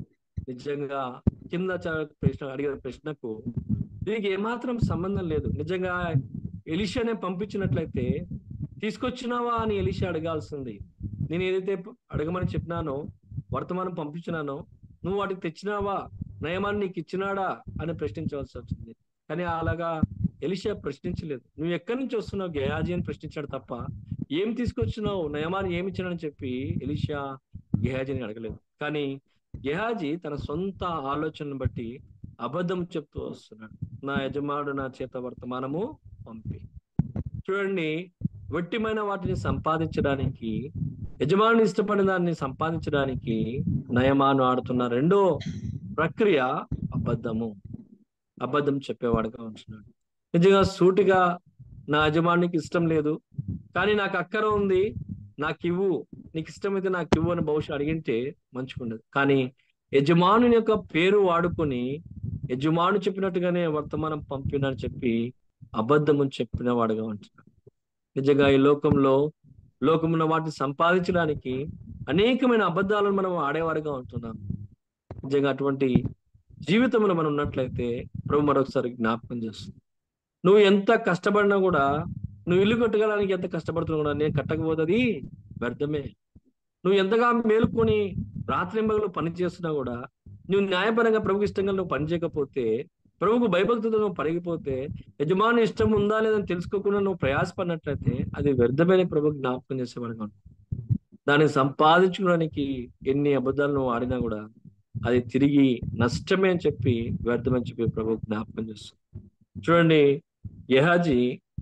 నిజంగా కింద చ- ప్రశ్న అడిగిన ప్రశ్నకు దీనికి ఏమాత్రం సంబంధం లేదు నిజంగా ఎలిషానే పంపించినట్లయితే తీసుకొచ్చినావా అని ఎలిషా అడగాల్సింది నేను ఏదైతే ప- అడగమని చెప్పినానో వర్తమానం పంపించినానో నువ్వు వాటికి తెచ్చినావా నయమాన్ని నీకు ఇచ్చినాడా అని ప్రశ్నించవలసి వచ్చింది కానీ అలాగా ఎలిషా ప్రశ్నించలేదు నువ్వు ఎక్కడి నుంచి వస్తున్నావు గెహాజీ అని ప్రశ్నించాడు తప్ప ఏం తీసుకొచ్చినావు నయమాన్ని ఏమి ఇచ్చినాడని చెప్పి ఎలిషా గెహాజీని అడగలేదు కానీ గెహాజీ తన సొంత ఆలోచనను బట్టి అబద్ధం చెప్తూ వస్తున్నాడు నా యజమానుడు నా చేత వర్తమానము పంపి చూడండి వెట్టిమైన వాటిని సంపాదించడానికి యజమాని ఇష్టపడిన దాన్ని సంపాదించడానికి నయమాను ఆడుతున్న రెండో ప్రక్రియ అబద్ధము అబద్ధం చెప్పేవాడుగా ఉంటున్నాడు నిజంగా సూటిగా నా యజమానికి ఇష్టం లేదు కానీ నాకు అక్కర ఉంది నాకు ఇవ్వు నీకు ఇష్టమైతే నాకు ఇవ్వు అని బహుశా అడిగింటే మంచిగుండదు కానీ యజమానుని యొక్క పేరు వాడుకొని యజమాను చెప్పినట్టుగానే వర్తమానం పంపినని చెప్పి అబద్ధము చెప్పిన వాడుగా ఉంటున్నాడు నిజంగా ఈ లోకంలో లోకమున్న వాటిని సంపాదించడానికి అనేకమైన అబద్ధాలను మనం ఆడేవారుగా ఉంటున్నాం నిజంగా అటువంటి జీవితంలో మనం ఉన్నట్లయితే ప్రభు మరొకసారి జ్ఞాపకం చేస్తుంది నువ్వు ఎంత కష్టపడినా కూడా నువ్వు ఇల్లు కట్టగడానికి ఎంత కష్టపడుతున్నా కూడా నేను కట్టకపోతుంది వ్యర్థమే నువ్వు ఎంతగా మేలుకొని రాత్రింబగలు పని చేస్తున్నా కూడా నువ్వు న్యాయపరంగా ప్రభుకి ఇష్టంగా నువ్వు పని చేయకపోతే ప్రభుకు భయభక్తితో నువ్వు పడిగిపోతే యజమాని ఇష్టం ఉందా లేదని తెలుసుకోకుండా నువ్వు ప్రయాసపడినట్లయితే అది వ్యర్థమైన ప్రభు జ్ఞాపకం చేసేవాడుగా ఉంటుంది. దాన్ని సంపాదించుకోవడానికి ఎన్ని అబద్ధాలు నువ్వు ఆడినా కూడా అది తిరిగి నష్టమే అని చెప్పి వ్యర్థమని చెప్పి ప్రభు జ్ఞాపకం చేస్తుంది చూడండి యహాజీ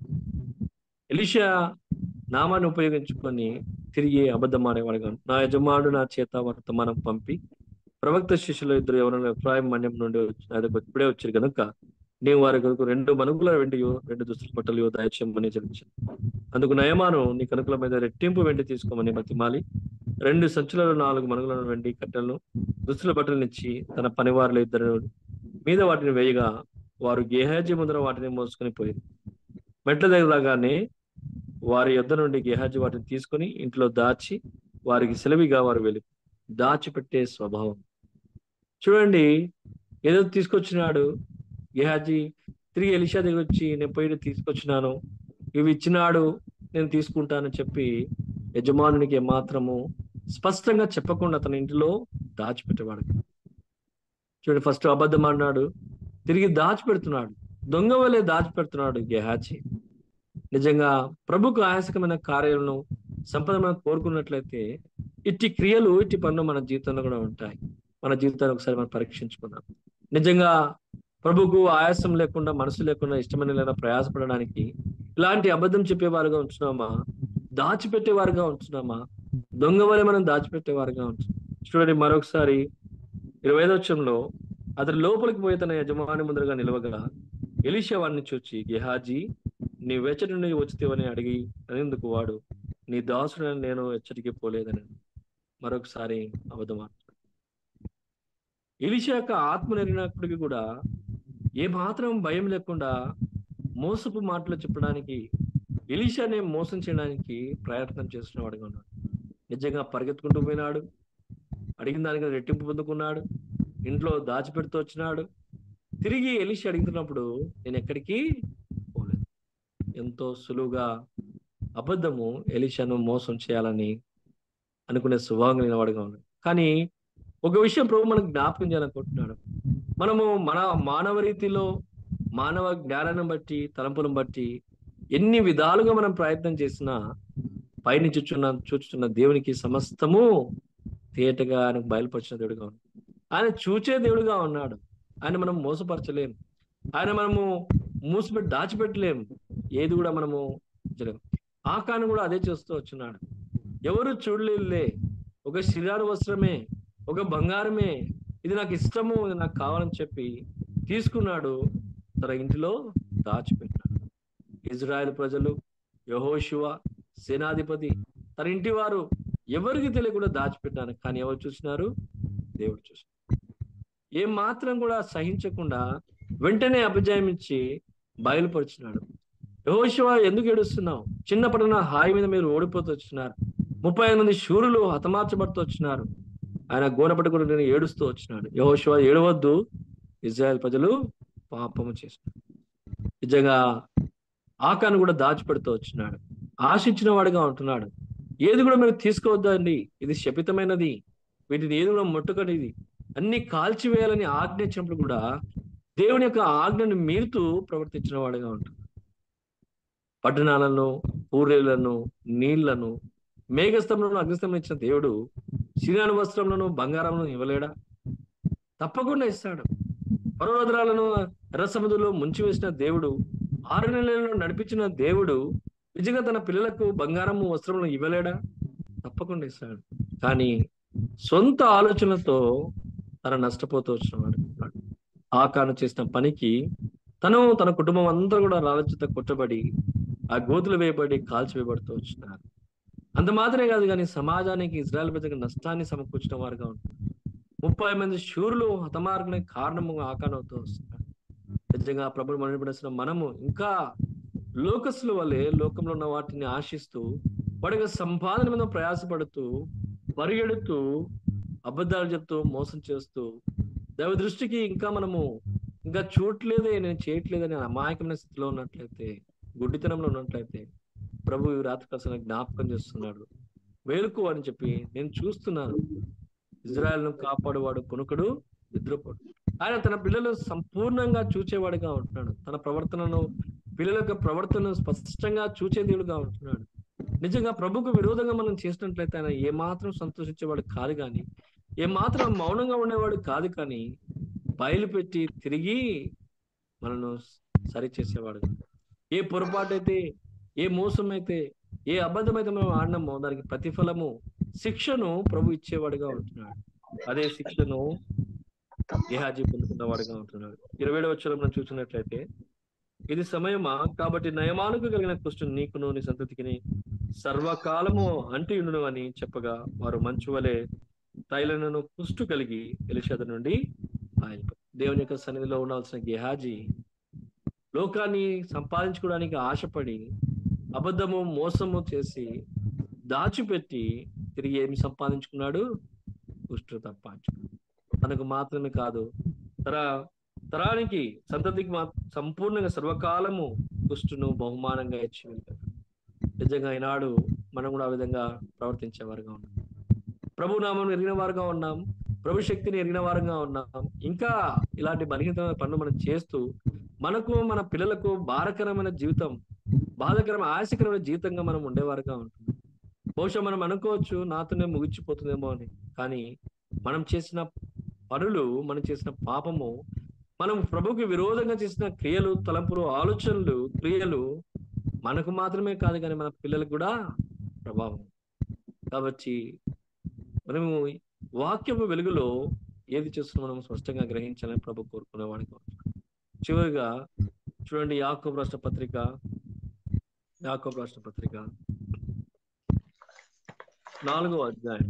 ఎలిషా నామాన్ని ఉపయోగించుకొని తిరిగి అబద్ధం ఆడేవాడుగా నా యజమానుడు నా చేత వర్తమానం పంపి ప్రవక్త శిష్యులు ఇద్దరు ఎవరైనా అభిప్రాయం మన్యం నుండి వచ్చి- నా దగ్గరకు ఇప్పుడే వచ్చారు కనుక నీవు వారి కొరకు రెండు మనుగుల వెండియో రెండు దుస్తుల బట్టలు దయచేయమని చెల్లించాను అందుకు నయమాను నీ కనుకల మీద రెట్టింపు వెండి తీసుకోమని బతిమాలి రెండు సంచులలో నాలుగు మనుగుల వెండి కట్టెలను దుస్తుల బట్టలనిచ్చి తన పనివారులు ఇద్దరు మీద వాటిని వేయగా వారు గేహాజీ ముందర వాటిని మోసుకొని పోయింది మెట్ల దగ్గరగానే వారి యొద్ద నుండి గేహాజీ వాటిని తీసుకొని ఇంట్లో దాచి వారికి సెలవిగా వారు వెళ్ళి దాచిపెట్టే స్వభావం చూడండి ఏదో తీసుకొచ్చినాడు గేహాజీ తిరిగి ఎలిషా దగ్గర వచ్చి నేను పోయి తీసుకొచ్చినాను ఇవి ఇచ్చినాడు నేను తీసుకుంటానని చెప్పి యజమానునికి మాత్రము స్పష్టంగా చెప్పకుండా తన ఇంటిలో దాచిపెట్టేవాడు చూడండి ఫస్ట్ అబద్ధం అన్నాడు తిరిగి దాచిపెడుతున్నాడు దొంగ వలె దాచిపెడుతున్నాడు గెహాచి నిజంగా ప్రభుకు ఆయాసకమైన కార్యాలను సంపద మనం కోరుకున్నట్లయితే ఇట్టి క్రియలు ఇట్టి పనులు మన జీవితంలో కూడా ఉంటాయి మన జీవితాన్ని ఒకసారి మనం పరీక్షించుకుందాం నిజంగా ప్రభుకు ఆయాసం లేకుండా మనసు లేకుండా ఇష్టమైన లేదా ప్రయాసపడడానికి ఇలాంటి అబద్ధం చెప్పేవారుగా ఉంటున్నామా దాచిపెట్టేవారుగా ఉంటున్నామా దొంగ వలె మనం దాచిపెట్టేవారుగా ఉంటున్నాం చూడండి మరొకసారి ఇరవై ఐదో వచ్చంలో అతని లోపలికి పోయి తన యజమాని ముందరగా నిలవగా ఎలిషా వాడిని చూచి గెహాజీ నీ వెచ్చటి నుండి వచ్చితేవని అడిగి అనేందుకు వాడు నీ దాసుడని నేను ఎచ్చటికి పోలేదని మరొకసారి అబద్ధం ఎలిషా యొక్క ఆత్మ నెరిగినప్పటికీ కూడా ఏ మాత్రం భయం లేకుండా మోసపు మాటలు చెప్పడానికి ఎలిషానే మోసం చేయడానికి ప్రయత్నం చేస్తున్న వాడిగా ఉన్నాడు నిజంగా పరిగెత్తుకుంటూ పోయినాడు అడిగిన దానికి రెట్టింపు పొందుకున్నాడు ఇంట్లో దాచిపెడుతూ వచ్చినాడు తిరిగి ఎలిషా అడుగుతున్నప్పుడు నేను ఎక్కడికి పోలేదు ఎంతో సులువుగా అబద్ధము ఎలిషాను మోసం చేయాలని అనుకునే స్వభావం కలిగిన వాడుగా ఉన్నాడు కానీ ఒక విషయం ప్రభు మనకు జ్ఞాపకం చేయాలనుకుంటున్నాడు మనము మన మానవ రీతిలో మానవ జ్ఞానాన్ని బట్టి తలంపులను బట్టి ఎన్ని విధాలుగా మనం ప్రయత్నం చేసినా పైన చూచున్న చూచుతున్న దేవునికి సమస్తము తేటగా ఆయనకు బయలుపరిచిన దేవుడిగా ఉన్నాడు ఆయన చూచే దేవుడిగా ఉన్నాడు ఆయన మనం మోసపరచలేం ఆయన మనము మూసిపెట్టి దాచిపెట్టలేం ఏది కూడా మనము చేయలేం ఆకాను కూడా అదే చేస్తూ వచ్చున్నాడు ఎవరు చూడలేదులే ఒక శిలారు వస్త్రమే ఒక బంగారమే ఇది నాకు ఇష్టము ఇది నాకు కావాలని చెప్పి తీసుకున్నాడు తన ఇంటిలో దాచిపెట్టాడు ఇజ్రాయెల్ ప్రజలు యహోశివ సేనాధిపతి తన ఇంటి వారు ఎవరికి తెలియకుండా దాచిపెట్టాను కానీ ఎవరు చూసినారు దేవుడు చూసినారు ఏం మాత్రం కూడా సహించకుండా వెంటనే అభిజయం ఇచ్చి బయలుపరిచినాడు యెహోషువ ఎందుకు ఏడుస్తున్నావు చిన్నప్పటి నా హాయి మీద మీరు ఓడిపోతూ వచ్చినారు ముప్పై ఐదు మంది శూరులు హతమార్చబడుతూ వచ్చినారు ఆయన గోన పట్టుకుని నేను ఏడుస్తూ వచ్చినాడు యెహోషువ ఏడవద్దు ఇజ్రాయెల్ ప్రజలు పాపము చేసినారు నిజంగా ఆకాను కూడా దాచిపెడుతూ వచ్చినాడు ఆశించిన వాడిగా ఉంటున్నాడు ఏది కూడా మీరు తీసుకోవద్దండి ఇది శపితమైనది వీటిని ఏది కూడా ముట్టుకనిది అన్ని కాల్చివేయాలని ఆజ్ఞ ఇచ్చినప్పుడు కూడా దేవుని యొక్క ఆజ్ఞను మీరుతూ ప్రవర్తించిన వాడిగా ఉంటుంది పట్టణాలను పూరేళ్లను నీళ్లను మేఘస్తంభంలో అగ్నిస్తంభం ఇచ్చిన దేవుడు శిరాను వస్త్రములను బంగారములను ఇవ్వలేడా తప్పకుండా ఇస్తాడు పర్వతరాలను రసముదులో ముంచివేసిన దేవుడు ఆరు నెలలను నడిపించిన దేవుడు నిజంగా తన పిల్లలకు బంగారము వస్త్రములను ఇవ్వలేడా తప్పకుండా ఇస్తాడు కానీ సొంత ఆలోచనలతో తన నష్టపోతూ వచ్చినవాడు ఆకాను చేసిన పనికి తను తన కుటుంబం అంతా కూడా రాలచిత కొట్టబడి ఆ గోతులు వేయబడి కాల్చివేయబడుతూ వచ్చినారు అంత మాత్రమే కాదు కానీ సమాజానికి ఇజ్రాయెల్ ప్రజలకు నష్టాన్ని సమకూర్చిన వారుగా ఉంటారు ముప్పై మంది శూరులు హతమార్గడానికి కారణము ఆకానవుతూ వస్తున్నారు నిజంగా ప్రభుత్వ మనబడిన మనము ఇంకా లోకస్ల వల్లే లోకంలో ఉన్న వాటిని ఆశిస్తూ వాడి యొక్క సంపాదన మీద ప్రయాసపడుతూ పరిగెడుతూ అబద్ధాలు చెప్తూ మోసం చేస్తూ దైవ దృష్టికి ఇంకా మనము ఇంకా చూడట్లేదే నేను చేయట్లేదని అమాయకమైన స్థితిలో ఉన్నట్లయితే గుడ్డితనంలో ఉన్నట్లయితే ప్రభు ఈ రాత్రి కాసిన జ్ఞాపకం చేస్తున్నాడు వేలుకు అని చెప్పి నేను చూస్తున్నాను ఇజ్రాయెల్ ను కాపాడువాడు కొనుకడు నిద్రపోడు ఆయన తన పిల్లలు సంపూర్ణంగా చూచేవాడిగా ఉంటున్నాడు తన ప్రవర్తనను పిల్లల యొక్క ప్రవర్తనను స్పష్టంగా చూచే దేవుడుగా ఉంటున్నాడు నిజంగా ప్రభుకు విరోధంగా మనం చేసినట్లయితే ఆయన ఏమాత్రం సంతోషించేవాడు కాదు కానీ ఏమాత్రం మౌనంగా ఉండేవాడు కాదు కానీ బయలుపెట్టి తిరిగి మనను సరి చేసేవాడు ఏ పొరపాటు అయితే ఏ మోసం అయితే ఏ అబద్ధం అయితే మనం ఆడినామో దానికి ప్రతిఫలము శిక్షను ప్రభు ఇచ్చేవాడుగా ఉంటున్నాడు అదే శిక్షను గేహాజీ పొందుకున్నవాడుగా ఉంటున్నాడు ఇరవై ఏడవ వచ్చరం మనం చూసినట్లయితే ఇది సమయమా కాబట్టి నయమానుకు కలిగిన కృష్ణుని నీకును నీ సంతతికి సర్వకాలము అంటియుండును అని చెప్పగా వారు మంచు వలె తైలనను కుష్టు కలిగి ఎలిషద నుండి ఆయన దేవుని యొక్క సన్నిధిలో ఉండాల్సిన గెహాజీ లోకాన్ని సంపాదించుకోవడానికి ఆశపడి అబద్ధము మోసము చేసి దాచిపెట్టి తిరిగి ఏమి సంపాదించుకున్నాడు కుష్టు తప్పించుకున్నాడు తనకు మాత్రమే కాదు తర తరానికి సంతతికి మా సంపూర్ణంగా సర్వకాలము కుష్టును బహుమానంగా ఇచ్చి వెళ్తాడు నిజంగా ఈనాడు మనం కూడా ఆ విధంగా ప్రవర్తించేవారుగా ఉన్నాం ప్రభు నామం ఎరిగిన వారుగా ఉన్నాం ప్రభు శక్తిని ఎరిగిన వారుగా ఉన్నాం ఇంకా ఇలాంటి బలహీనమైన పనులు మనం చేస్తూ మనకు మన పిల్లలకు భారకరమైన జీవితం బాధకరమైన ఆశకరమైన జీవితంగా మనం ఉండేవారుగా ఉంటున్నాం బహుశా మనం అనుకోవచ్చు నాతోనే ముగిచిపోతుందేమో అని కానీ మనం చేసిన పనులు మనం చేసిన పాపము మనం ప్రభుకి విరోధంగా చేసిన క్రియలు తలంపులు ఆలోచనలు క్రియలు మనకు మాత్రమే కాదు కానీ మన పిల్లలకు కూడా ప్రభావం కాబట్టి మనము వాక్యపు వెలుగులో ఏది చేస్తున్నా మనం స్పష్టంగా గ్రహించాలని ప్రభు కోరుకునేవాడికి చివరిగా చూడండి యాకోబ్ రాష్ట్ర పత్రిక యాకోబ్ రాష్ట్ర పత్రిక నాలుగో అధ్యాయం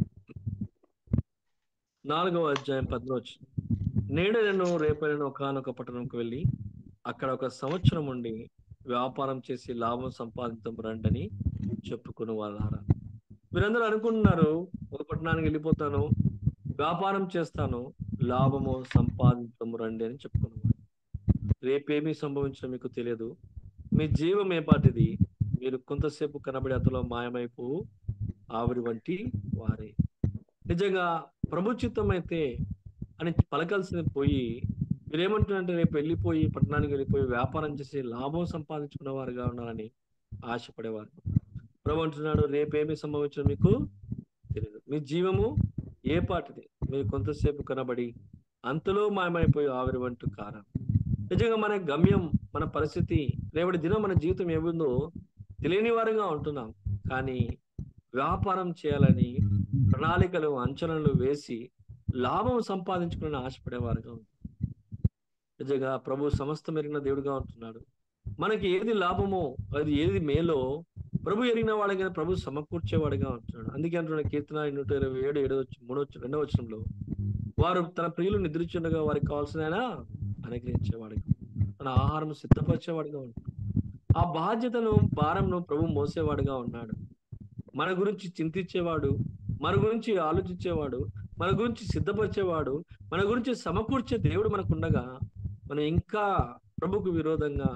నాలుగవ అధ్యాయం పద్మోచ్ నేడు నేను రేపైన ఒకనొక పట్టణంకి వెళ్ళి అక్కడ ఒక సంవత్సరం ఉండి వ్యాపారం చేసి లాభం సంపాదించడం రండని చెప్పుకుని వాళ్ళారా మీరందరూ అనుకుంటున్నారు ఒక పట్టణానికి వెళ్ళిపోతాను వ్యాపారం చేస్తాను లాభము సంపాదించడం రండి అని చెప్పుకున్నాను రేపేమీ సంభవించడం మీకు తెలియదు మీ జీవం ఏ పాటిది మీరు కొంతసేపు కనబడి అతలో మాయమైపో ఆవిరి వంటి వారే నిజంగా ప్రభుచిత్తం అయితే అని పలకాల్సింది పోయి మీరేమంటున్నారంటే రేపు వెళ్ళిపోయి పట్టణానికి వెళ్ళిపోయి వ్యాపారం చేసి లాభం సంపాదించుకున్న వారుగా ఉన్నారని ఆశపడేవారు ప్రభు అంటున్నాడు రేపేమి సంభవించడం మీకు తెలియదు మీ జీవము ఏ పాటిది మీరు కొంతసేపు కనబడి అంతలో మాయమైపోయి ఆవిరి వంటి కారం నిజంగా మన గమ్యం మన పరిస్థితి రేపటి దినం మన జీవితం ఏముందో తెలియని వారుగా ఉంటున్నాం కానీ వ్యాపారం చేయాలని ప్రణాళికలు అంచనలు వేసి లాభం సంపాదించుకుని ఆశపడేవారుగా ఉంది నిజంగా ప్రభు సమస్త మెరిగిన దేవుడిగా ఉంటున్నాడు మనకి ఏది లాభమో అది ఏది మేలో ప్రభు ఎరిగిన వాడిగా ప్రభు సమకూర్చేవాడిగా ఉంటున్నాడు అందుకే అంటున్న కీర్తన నూట ఇరవై ఏడు ఏడో వచ్చి మూడో వచ్చి- రెండో వచనంలో వారు తన ప్రియులు నిద్రించుండగా వారికి కావాల్సిన ఆయన అనుగ్రహించేవాడిగా తన ఆహారం సిద్ధపరిచేవాడిగా ఉంటాడు ఆ బాధ్యతను భారంను ప్రభు మోసేవాడిగా ఉన్నాడు మన గురించి చింతించేవాడు మన గురించి ఆలోచించేవాడు మన గురించి సిద్ధపరిచేవాడు మన గురించి సమకూర్చే దేవుడు మనకుండగా మనం ఇంకా ప్రభుకు విరోధంగా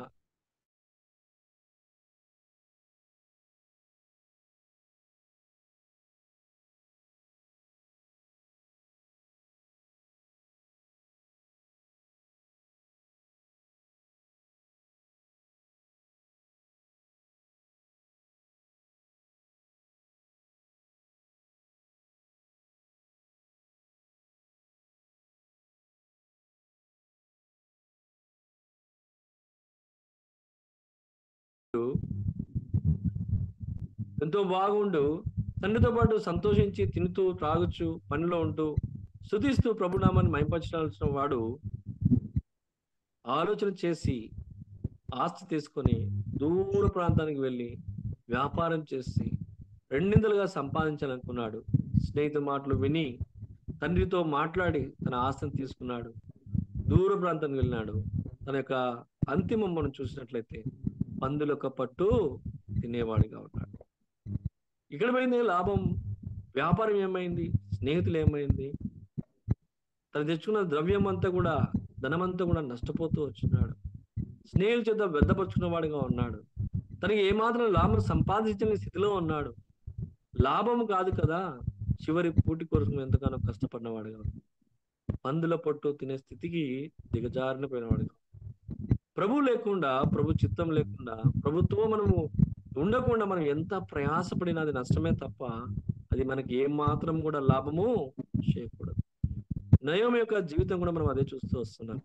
ఎంతో బాగుండు తండ్రితో పాటు సంతోషించి తినుతూ త్రాగుచు పనిలో ఉంటూ స్థుతిస్తూ ప్రభునామాన్ని మైపరచాల్సిన వాడు ఆలోచన చేసి ఆస్తి తీసుకొని దూర ప్రాంతానికి వెళ్ళి వ్యాపారం చేసి రెండింతలుగా సంపాదించాలనుకున్నాడు స్నేహితుల మాటలు విని తండ్రితో మాట్లాడి తన ఆస్తిని తీసుకున్నాడు దూర ప్రాంతానికి వెళ్ళినాడు తన యొక్క అంతిమం మనం చూసినట్లయితే పందుల యొక్క పట్టు తినేవాడిగా ఉన్నాడు ఇక్కడ పోయింది లాభం వ్యాపారం ఏమైంది స్నేహితులు ఏమైంది తను తెచ్చుకున్న ద్రవ్యం అంతా కూడా ధనమంతా కూడా నష్టపోతూ వచ్చినాడు స్నేహితుల చేత వ్యర్థపరుచుకున్న వాడిగా ఉన్నాడు తనకి ఏమాత్రం లాభం సంపాదించని స్థితిలో ఉన్నాడు లాభం కాదు కదా చివరి పూటి కొరకు ఎంతగానో కష్టపడినవాడుగా ఉన్నాడు. పందుల పొట్టు తినే స్థితికి దిగజారిన పోయినవాడుగా ప్రభు లేకుండా ప్రభు చిత్తం లేకుండా ప్రభుత్వం మనము ఉండకుండా మనం ఎంత ప్రయాసపడినా అది నష్టమే తప్ప అది మనకి ఏ మాత్రం కూడా లాభము చేయకూడదు నయం యొక్క జీవితం కూడా మనం అదే చూస్తూ వస్తున్నాం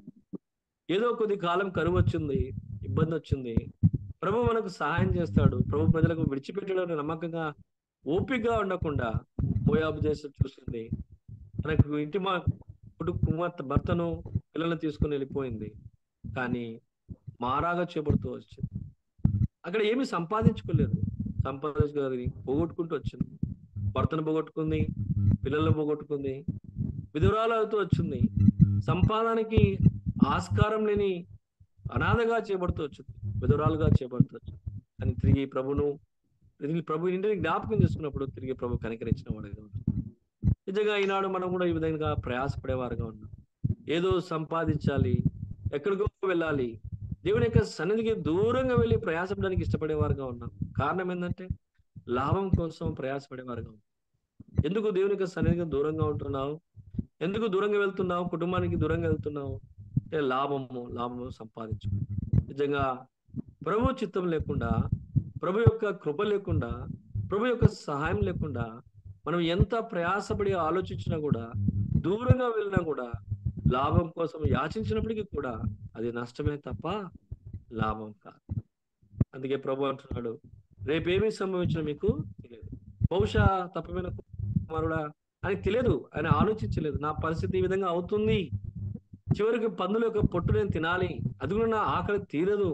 ఏదో కొద్ది కాలం కరువు వచ్చింది ఇబ్బంది వచ్చింది ప్రభు మనకు సహాయం చేస్తాడు ప్రభు ప్రజలకు విడిచిపెట్టడం నమ్మకంగా ఓపికగా ఉండకుండా మోయాబు దేశం చూసింది తనకు ఇంటి మా కుటుంబ కుమార్తె భర్తను పిల్లల్ని తీసుకుని వెళ్ళిపోయింది కానీ మారాగా చేపడుతూ వచ్చింది అక్కడ ఏమి సంపాదించుకోలేదు సంపాదించుకోలేదు పోగొట్టుకుంటూ వచ్చింది భర్తను పోగొట్టుకుంది పిల్లలను పోగొట్టుకుంది విధురాలు అవుతూ వచ్చింది సంపాదనకి ఆస్కారం లేని అనాథగా చేపడుతూ వచ్చింది విధురాలుగా చేపడుతూ వచ్చింది కానీ తిరిగి ప్రభును తిరిగి ప్రభు ఇంటిని జ్ఞాపకం చేసుకున్నప్పుడు తిరిగి ప్రభు కనికరించిన వాడుగా ఉన్నాడు నిజంగా ఈనాడు మనం కూడా ఈ విధంగా ప్రయాసపడేవారుగా ఉన్నాం ఏదో సంపాదించాలి ఎక్కడికో వెళ్ళాలి దేవుని యొక్క సన్నిధికి దూరంగా వెళ్ళి ప్రయాసపడడానికి ఇష్టపడేవారుగా ఉన్నాం కారణం ఏంటంటే లాభం కోసం ప్రయాసపడేవారుగా ఉన్నాం ఎందుకు దేవుని యొక్క సన్నిధికి దూరంగా ఉంటున్నావు ఎందుకు దూరంగా వెళ్తున్నావు కుటుంబానికి దూరంగా వెళ్తున్నావు అంటే లాభము లాభము సంపాదించు నిజంగా ప్రభు చిత్తం లేకుండా ప్రభు యొక్క కృప లేకుండా ప్రభు యొక్క సహాయం లేకుండా మనం ఎంత ప్రయాసపడి ఆలోచించినా కూడా దూరంగా వెళ్ళినా కూడా లాభం కోసం యాచించినప్పటికీ కూడా అది నష్టమే తప్ప లాభం కాదు అందుకే ప్రభు అంటున్నాడు రేపేమీ సంభవించిన మీకు తెలియదు బహుశా తప్పమైన కుమారుడా అని తెలియదు ఆయన ఆలోచించలేదు నా పరిస్థితి ఈ విధంగా అవుతుంది చివరికి పందుల యొక్క పొట్టు నేను తినాలి అది కూడా నా ఆకలి తీరదు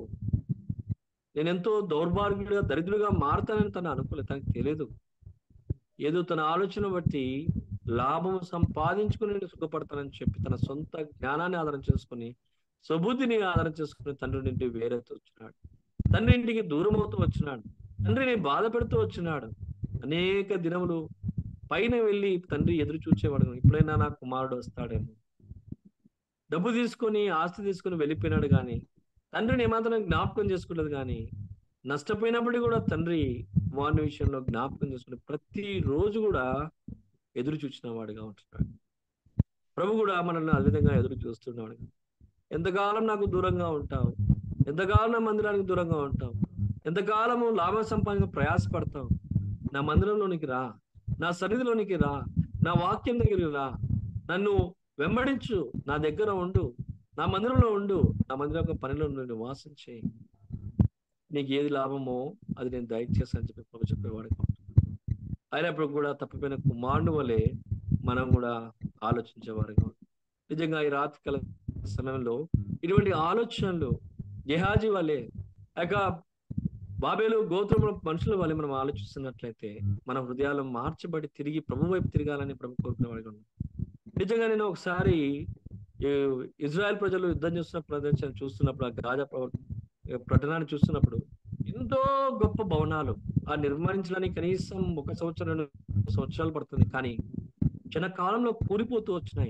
నేను ఎంతో దౌర్భాగ్యుడిగా దరిద్రుడిగా మారుతానని తను అనుకోలేదు తనకు తెలియదు ఏదో తన ఆలోచన బట్టి లాభం సంపాదించుకుని నేను సుఖపడతానని చెప్పి తన సొంత జ్ఞానాన్ని ఆధారం చేసుకుని సుబుద్ధిని ఆధారం చేసుకుని తండ్రి నుండి వేరేతూ వచ్చినాడు తండ్రి ఇంటికి దూరం అవుతూ వచ్చినాడు తండ్రిని బాధ పెడుతూ వచ్చినాడు అనేక దినములు పైన వెళ్ళి తండ్రి ఎదురు చూచేవాడు ఇప్పుడైనా నా కుమారుడు వస్తాడేమో డబ్బు తీసుకొని ఆస్తి తీసుకొని వెళ్ళిపోయినాడు కానీ తండ్రిని ఏమాత్రం జ్ఞాపకం చేసుకోలేదు కానీ నష్టపోయినప్పటికీ కూడా తండ్రి కుమారుని విషయంలో జ్ఞాపకం చేసుకుని ప్రతి రోజు కూడా ఎదురు చూసిన వాడుగా ఉంటున్నాడు ప్రభు కూడా మనల్ని ఆ విధంగా ఎదురు చూస్తున్నాడు ఎంతకాలం నాకు దూరంగా ఉంటావు ఎంతకాలం నా మందిరానికి దూరంగా ఉంటావు ఎంతకాలము లాభ సంపాదన ప్రయాసపడతావు నా మందిరంలోనికి రా నా సన్నిధిలోనికి రా నా వాక్యం దగ్గరికి రా నన్ను వెంబడించు నా దగ్గర ఉండు నా మందిరంలో ఉండు నా మందిరం యొక్క పనిలో నుండి వాసం చేయి నీకు ఏది లాభమో అది నేను దయచేసి అని చెప్పి ప్రభు చెప్పేవాడు అయినప్పుడు కూడా తప్పిపోయిన కుమారుడు వలె మనం కూడా ఆలోచించేవారుగా ఉన్నాం. నిజంగా ఈ రాత్రికాల సమయంలో ఇటువంటి ఆలోచనలు గెహాజీ వలె ఆ యొక్క బాబేలు గోత్రముల మనుషుల వల్ల మనం ఆలోచిస్తున్నట్లయితే మన హృదయాలు మార్చబడి తిరిగి ప్రభు వైపు తిరగాలని ప్రభు కోరుకునే వాడిగా ఉన్నాం నిజంగా నేను ఒకసారి ఈ ఇజ్రాయెల్ ప్రజలు యుద్ధం చేస్తున్న ప్రదర్శన చూస్తున్నప్పుడు ఆ గాజా ప్రవ- పట్టణాన్ని చూస్తున్నప్పుడు ఎంతో గొప్ప భవనాలు ఆ నిర్మాణించడానికి కనీసం ఒక సంవత్సరం రెండు సంవత్సరాలు పడుతుంది కానీ చిన్న కాలంలో కూలిపోతూ వచ్చినాయి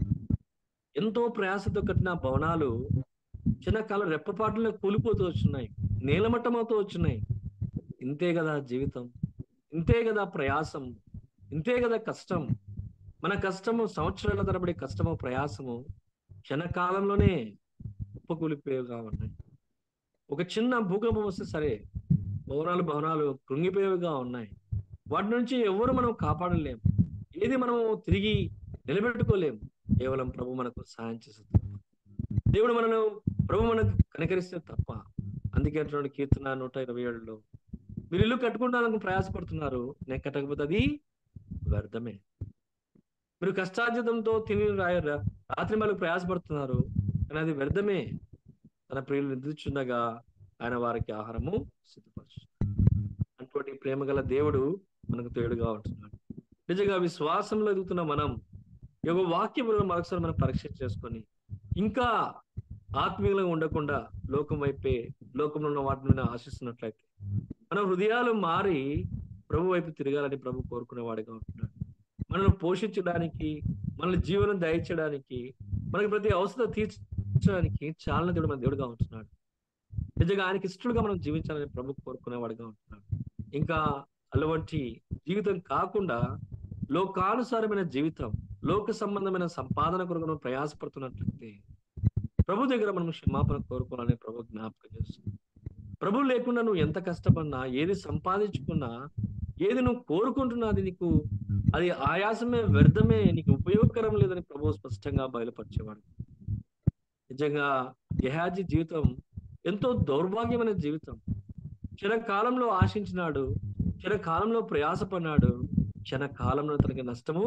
ఎంతో ప్రయాసతో కట్టిన ఆ భవనాలు చిన్న కాలం రెప్పపాటులో కూలిపోతూ వచ్చున్నాయి నేలమట్టమవుతూ వచ్చున్నాయి ఇంతే కదా జీవితం ఇంతే కదా ప్రయాసం ఇంతే కదా కష్టం మన కష్టము సంవత్సరాల తరబడి కష్టము ప్రయాసము క్షణకాలంలోనే కుప్పకూలిపోయేవిగా ఉన్నాయి ఒక చిన్న భూకంపం వస్తే సరే భవనాలు భవనాలు కృంగిపోయేవిగా ఉన్నాయి వాటి నుంచి ఎవరు మనం కాపాడలేం ఏది మనము తిరిగి నిలబెట్టుకోలేం కేవలం ప్రభు మనకు సహాయం చేస్తుంది దేవుడు మనను ప్రభు మనకు కనికరిస్తే తప్ప అందుకే అంటున్నాడు కీర్తన నూట ఇరవై ఏడులో మీరు ఇల్లు కట్టుకుంటానికి ప్రయాసపడుతున్నారు నేను కట్టకపోతే అది వ్యర్థమే మీరు కష్టార్జితంతో తిని రా- రా- రాత్రి మళ్ళీ ప్రయాసపడుతున్నారు కానీ అది వ్యర్థమే తన ప్రియులు నిద్రించుండగా ఆయన వారికి ఆహారము సిద్ధపరచు అటువంటి ప్రేమ గల దేవుడు మనకు తోడుగా ఉంటున్నాడు నిజంగా విశ్వాసంలో ఎదుగుతున్న మనం ఈ యొక్క వాక్యములను మరొకసారి మనం పరీక్ష చేసుకొని ఇంకా ఆత్మీయంగా ఉండకుండా లోకం వైపే లోకంలో ఉన్న వాటి మీద ఆశిస్తున్నట్లయితే మన హృదయాలు మారి ప్రభు వైపు తిరగాలని ప్రభు కోరుకునేవాడిగా ఉంటున్నాడు మనల్ని పోషించడానికి మనల్ని జీవనం దయచేయడానికి మనకి ప్రతి అవసరం తీర్చడానికి చాలా దేవుడు మన దేవుడుగా ఉంటున్నాడు నిజంగా ఆయనకి ఇష్టడుగా మనం జీవించాలని ప్రభు కోరుకునేవాడిగా ఉంటున్నాడు ఇంకా అటువంటి జీవితం కాకుండా లోకానుసారమైన జీవితం లోక సంబంధమైన సంపాదన కొరకు మనం ప్రయాసపడుతున్నట్లయితే ప్రభు దగ్గర మనం క్షమాపణ కోరుకోవాలని ప్రభు జ్ఞాపకం చేస్తుంది ప్రభు లేకుండా నువ్వు ఎంత కష్టపడినా ఏది సంపాదించుకున్నా ఏది నువ్వు కోరుకుంటున్నా అది నీకు అది ఆయాసమే వ్యర్థమే నీకు ఉపయోగకరం లేదని ప్రభు స్పష్టంగా బయలుపరిచేవాడు నిజంగా గెహాజీ జీవితం ఎంతో దౌర్భాగ్యమైన జీవితం క్షణకాలంలో ఆశించినాడు క్షణకాలంలో ప్రయాసపడినాడు క్షణకాలంలో తనకి నష్టము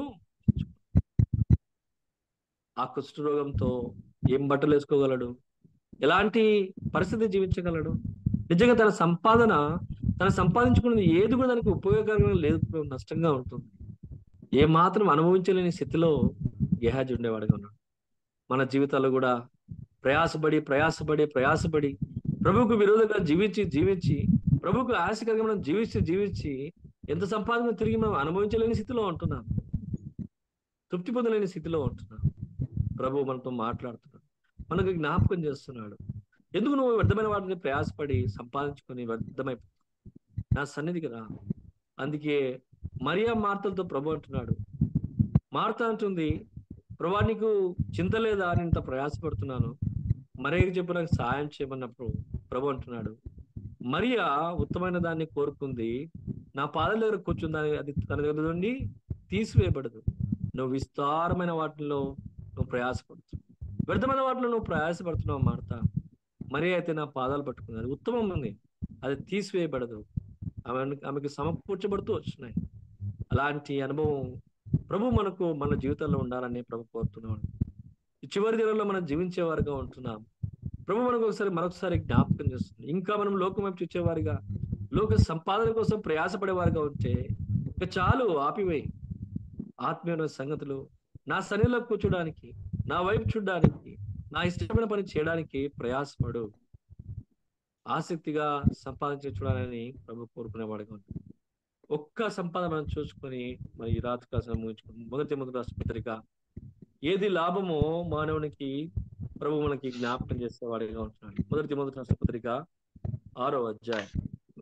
ఆ కుష్ఠరోగంతో ఏం బట్టలు వేసుకోగలడు ఎలాంటి పరిస్థితి జీవించగలడు నిజంగా తన సంపాదన తన సంపాదించుకున్నది ఏది కూడా దానికి ఉపయోగకరంగా లేదు నష్టంగా ఉంటుంది ఏ మాత్రం అనుభవించలేని స్థితిలో గెహాజీ ఉండేవాడుగా ఉన్నాడు మన జీవితాల్లో కూడా ప్రయాసపడి ప్రయాసపడి ప్రయాసపడి ప్రభుకు విరోధంగా జీవించి జీవించి ప్రభుకు ఆశకరంగా మనం జీవించి జీవించి ఎంత సంపాదన తిరిగి మనం అనుభవించలేని స్థితిలో ఉంటున్నాం తృప్తి పొందలేని స్థితిలో ఉంటున్నాం ప్రభు మనతో మాట్లాడుతున్నాడు మనకు జ్ఞాపకం చేస్తున్నాడు ఎందుకు నువ్వు వ్యర్థమైన వాటిని ప్రయాసపడి సంపాదించుకొని వ్యర్థమైపో నా సన్నిధికి రా అందుకే మరియా మార్తలతో ప్రభు అంటున్నాడు మార్త అంటుంది ప్రభా నీకు చింత లేదా నేను ఇంత ప్రయాసపడుతున్నాను మరియకి చెప్పు నాకు సహాయం చేయమన్నప్పుడు ప్రభు అంటున్నాడు మరియా ఉత్తమైన దాన్ని కోరుకుంది నా పాదల దగ్గర కూర్చుందని అది తన దగ్గర నుండి తీసివేయబడదు నువ్వు విస్తారమైన వాటిలో నువ్వు ప్రయాసపడుతున్నావు వ్యర్థమైన వాటిలో నువ్వు ప్రయాసపడుతున్నావు మార్త మరి అయితే నా పాదాలు పట్టుకుంది అది ఉత్తమం ఉంది అది తీసివేయబడదు ఆమె ఆమెకి సమకూర్చబడుతూ వచ్చినాయి అలాంటి అనుభవం ప్రభు మనకు మన జీవితంలో ఉండాలని ప్రభు కోరుతున్నాడు ఈ చివరి దినంలో మనం జీవించే వారిగా ఉంటున్నాం ప్రభు మనకు ఒకసారి మరొకసారి జ్ఞాపకం చేస్తుంది ఇంకా మనం లోకం వైపు చూచేవారిగా లోక సంపాదన కోసం ప్రయాసపడే వారిగా ఉంటే ఇక చాలు ఆపివేయి ఆత్మీయమైన సంగతులు నా సన్నిధిలో కూర్చోడానికి నా వైపు చూడడానికి నా ఇష్టమైన పని చేయడానికి ప్రయాసపడు ఆసక్తిగా సంపాదించి చూడాలని ప్రభు కోరుకునేవాడుగా ఉంది ఒక్క సంపాదన మనం చూసుకొని మరి ఈ రాత్రి కాసం ముగించుకుని మొదటి మొదటి రాష్ట్ర పత్రిక ఏది లాభమో మానవునికి ప్రభు మనకి జ్ఞాపకం చేసేవాడిగా ఉంటున్నాడు మొదటి మొదటి రాష్ట్ర పత్రిక ఆరో అధ్యాయం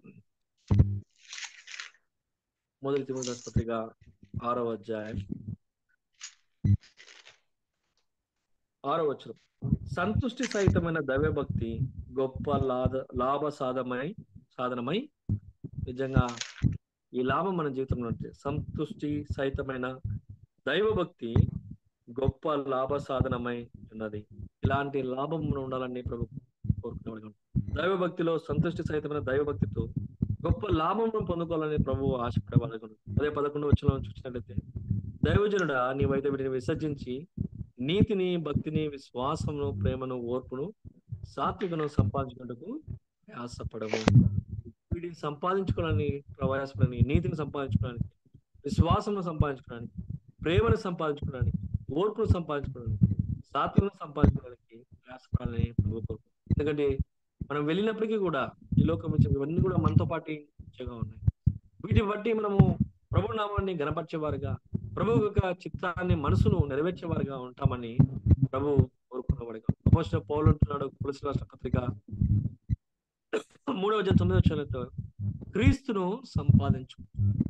మొదటి మొదటి రాష్ట్ర పత్రిక ఆరో అధ్యాయం ఆరో వచ్చిన సంతుష్టి సహితమైన దైవభక్తి గొప్ప లాభ లాభ సాధమై సాధనమై నిజంగా ఈ లాభం మన జీవితంలో ఉంటే సంతుష్టి సహితమైన దైవభక్తి గొప్ప లాభ సాధనమై ఉన్నది ఇలాంటి లాభం మనం ఉండాలని ప్రభు కోరుకునేవాడు దైవభక్తిలో సంతుష్టి సహితమైన దైవభక్తితో గొప్ప లాభం పొందుకోవాలని ప్రభు ఆశపడేవాడు అదే పదకొండు వచ్చిన చూసినట్లయితే దైవజనుడా నీవైతే వీటిని విసర్జించి నీతిని భక్తిని విశ్వాసమును ప్రేమను ఓర్పును సాత్వికను సంపాదించుకుంటకు ప్రయాసపడము వీటిని సంపాదించుకోవాలని ప్రయాసపడని నీతిని సంపాదించుకోవడానికి విశ్వాసం సంపాదించుకోవడానికి ప్రేమను సంపాదించుకోవడానికి ఓర్పును సంపాదించుకోవడానికి సాత్వికను సంపాదించుకోవడానికి ప్రయాసపడాలని ప్రభు కోరుకుంటున్నాను. ఎందుకంటే మనం వెళ్ళినప్పటికీ కూడా ఈ లోకం నుంచి ఇవన్నీ కూడా మనతో పాటు మంచిగా ఉన్నాయి వీటిని బట్టి మనము ప్రభు నామాన్ని గణపరిచేవారుగా ప్రభు యొక్క చిత్తాన్ని మనసును నెరవేర్చేవారుగా ఉంటామని ప్రభు కోరుకున్నవాడుగా అపోసిన పౌలు అంటున్నాడు పులిసి రాష్ట్ర పత్రిక మూడవ అధ్యాయం తొమ్మిదవ వచనంలో క్రీస్తును సంపాదించు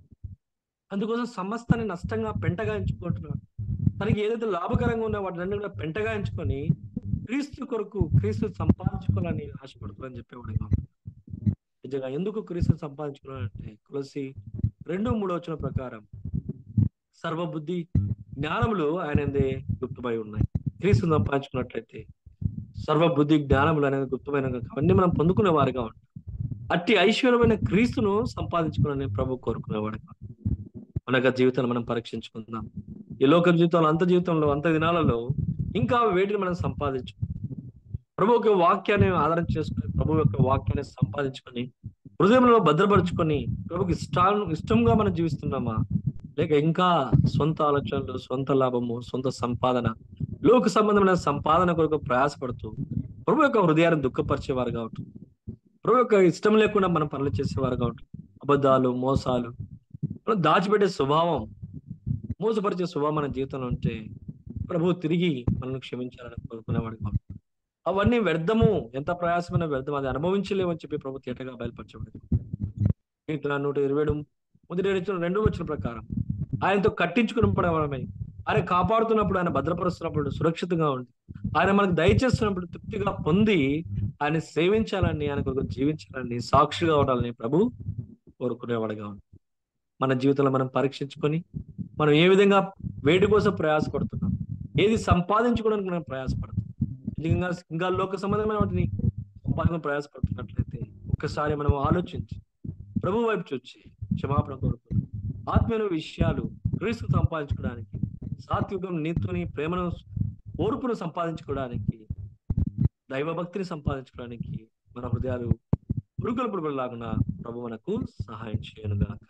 అందుకోసం సమస్తాన్ని నష్టంగా పెంటగా ఎంచుకుంటున్నాడు తనకి ఏదైతే లాభకరంగా ఉన్నా వాటిని కూడా పెంటగా ఎంచుకొని క్రీస్తు కొరకు క్రీస్తు సంపాదించుకోవాలని ఆశపడుతుందని చెప్పేవాడుగా నిజంగా ఎందుకు క్రీస్తు సంపాదించుకోవాలంటే తులసి రెండు మూడో వచ్చిన ప్రకారం సర్వబుద్ధి జ్ఞానములు ఆయనందే గుప్తమై ఉన్నాయి క్రీస్తు సంపాదించుకున్నట్లయితే సర్వబుద్ధి జ్ఞానములు అనేది గుప్తమైన అవన్నీ మనం పొందుకునే వారుగా ఉంటాం అట్టి ఐశ్వర్యమైన క్రీస్తును సంపాదించుకోవాలని ప్రభు కోరుకునేవాడుగా మన యొక్క జీవితాన్ని మనం పరీక్షించుకుందాం ఈ లోక జీవితంలో అంత జీవితంలో అంత దినాలలో ఇంకా వేటిని మనం సంపాదించు ప్రభు యొక్క వాక్యాన్ని ఆధారం చేసుకుని ప్రభు యొక్క వాక్యాన్ని సంపాదించుకొని హృదయంలో భద్రపరుచుకొని ప్రభుకి ఇష్టం ఇష్టంగా మనం జీవిస్తున్నామా లేక ఇంకా సొంత ఆలోచనలు సొంత లాభము సొంత సంపాదన లోక సంబంధమైన సంపాదన కొరకు ప్రయాసపడుతూ ప్రభు యొక్క హృదయాన్ని దుఃఖపరిచేవారుగా ఉంటుంది ప్రభు యొక్క ఇష్టం లేకుండా మనం పనులు చేసేవారుగా ఉంటుంది అబద్ధాలు మోసాలు మనం దాచిపెట్టే స్వభావం మోసపరిచే స్వభావం మన జీవితంలో ఉంటే ప్రభు తిరిగి మనల్ని క్షమించాలని కోరుకునేవాడుగా ఉంటాడు. అవన్నీ వ్యర్థము ఎంత ప్రయాసమైన వ్యర్థం అది అనుభవించలేమని చెప్పి ప్రభు తేటగా బయలుపరచబడింది కీర్తన నూట ఇరవై ఏడు మొదటి వచ్చిన రెండు వచ్చిన ప్రకారం ఆయనతో కట్టించుకుని పడవడమే ఆయన కాపాడుతున్నప్పుడు ఆయన భద్రపరుస్తున్నప్పుడు సురక్షితంగా ఉంది ఆయన మనకు దయచేస్తున్నప్పుడు తృప్తిగా పొంది ఆయన సేవించాలని ఆయన కొరకు జీవించాలని సాక్షిగా ఉండాలని ప్రభు కోరుకునేవాడుగా ఉంది మన జీవితంలో మనం పరీక్షించుకొని మనం ఏ విధంగా వేటి కోసం ప్రయాసపడుతున్నాం ఏది సంపాదించుకోవడానికి మనం ప్రయాసపడుతున్నాం నిజంగా ఇంకా లోక సంబంధమైన వాటిని సంపాదన ప్రయాసపడుతున్నట్లయితే ఒక్కసారి మనం ఆలోచించి ప్రభు వైపు చూచి క్షమాపణ కోరుకు ఆత్మీయ విషయాలు క్రీస్తు సంపాదించుకోవడానికి సాత్వికం నీతిని ప్రేమను ఓర్పును సంపాదించుకోవడానికి దైవభక్తిని సంపాదించుకోవడానికి మన హృదయాలు ఉరుకులు పురుగులాగున ప్రభు మనకు సహాయం చేయనుగాక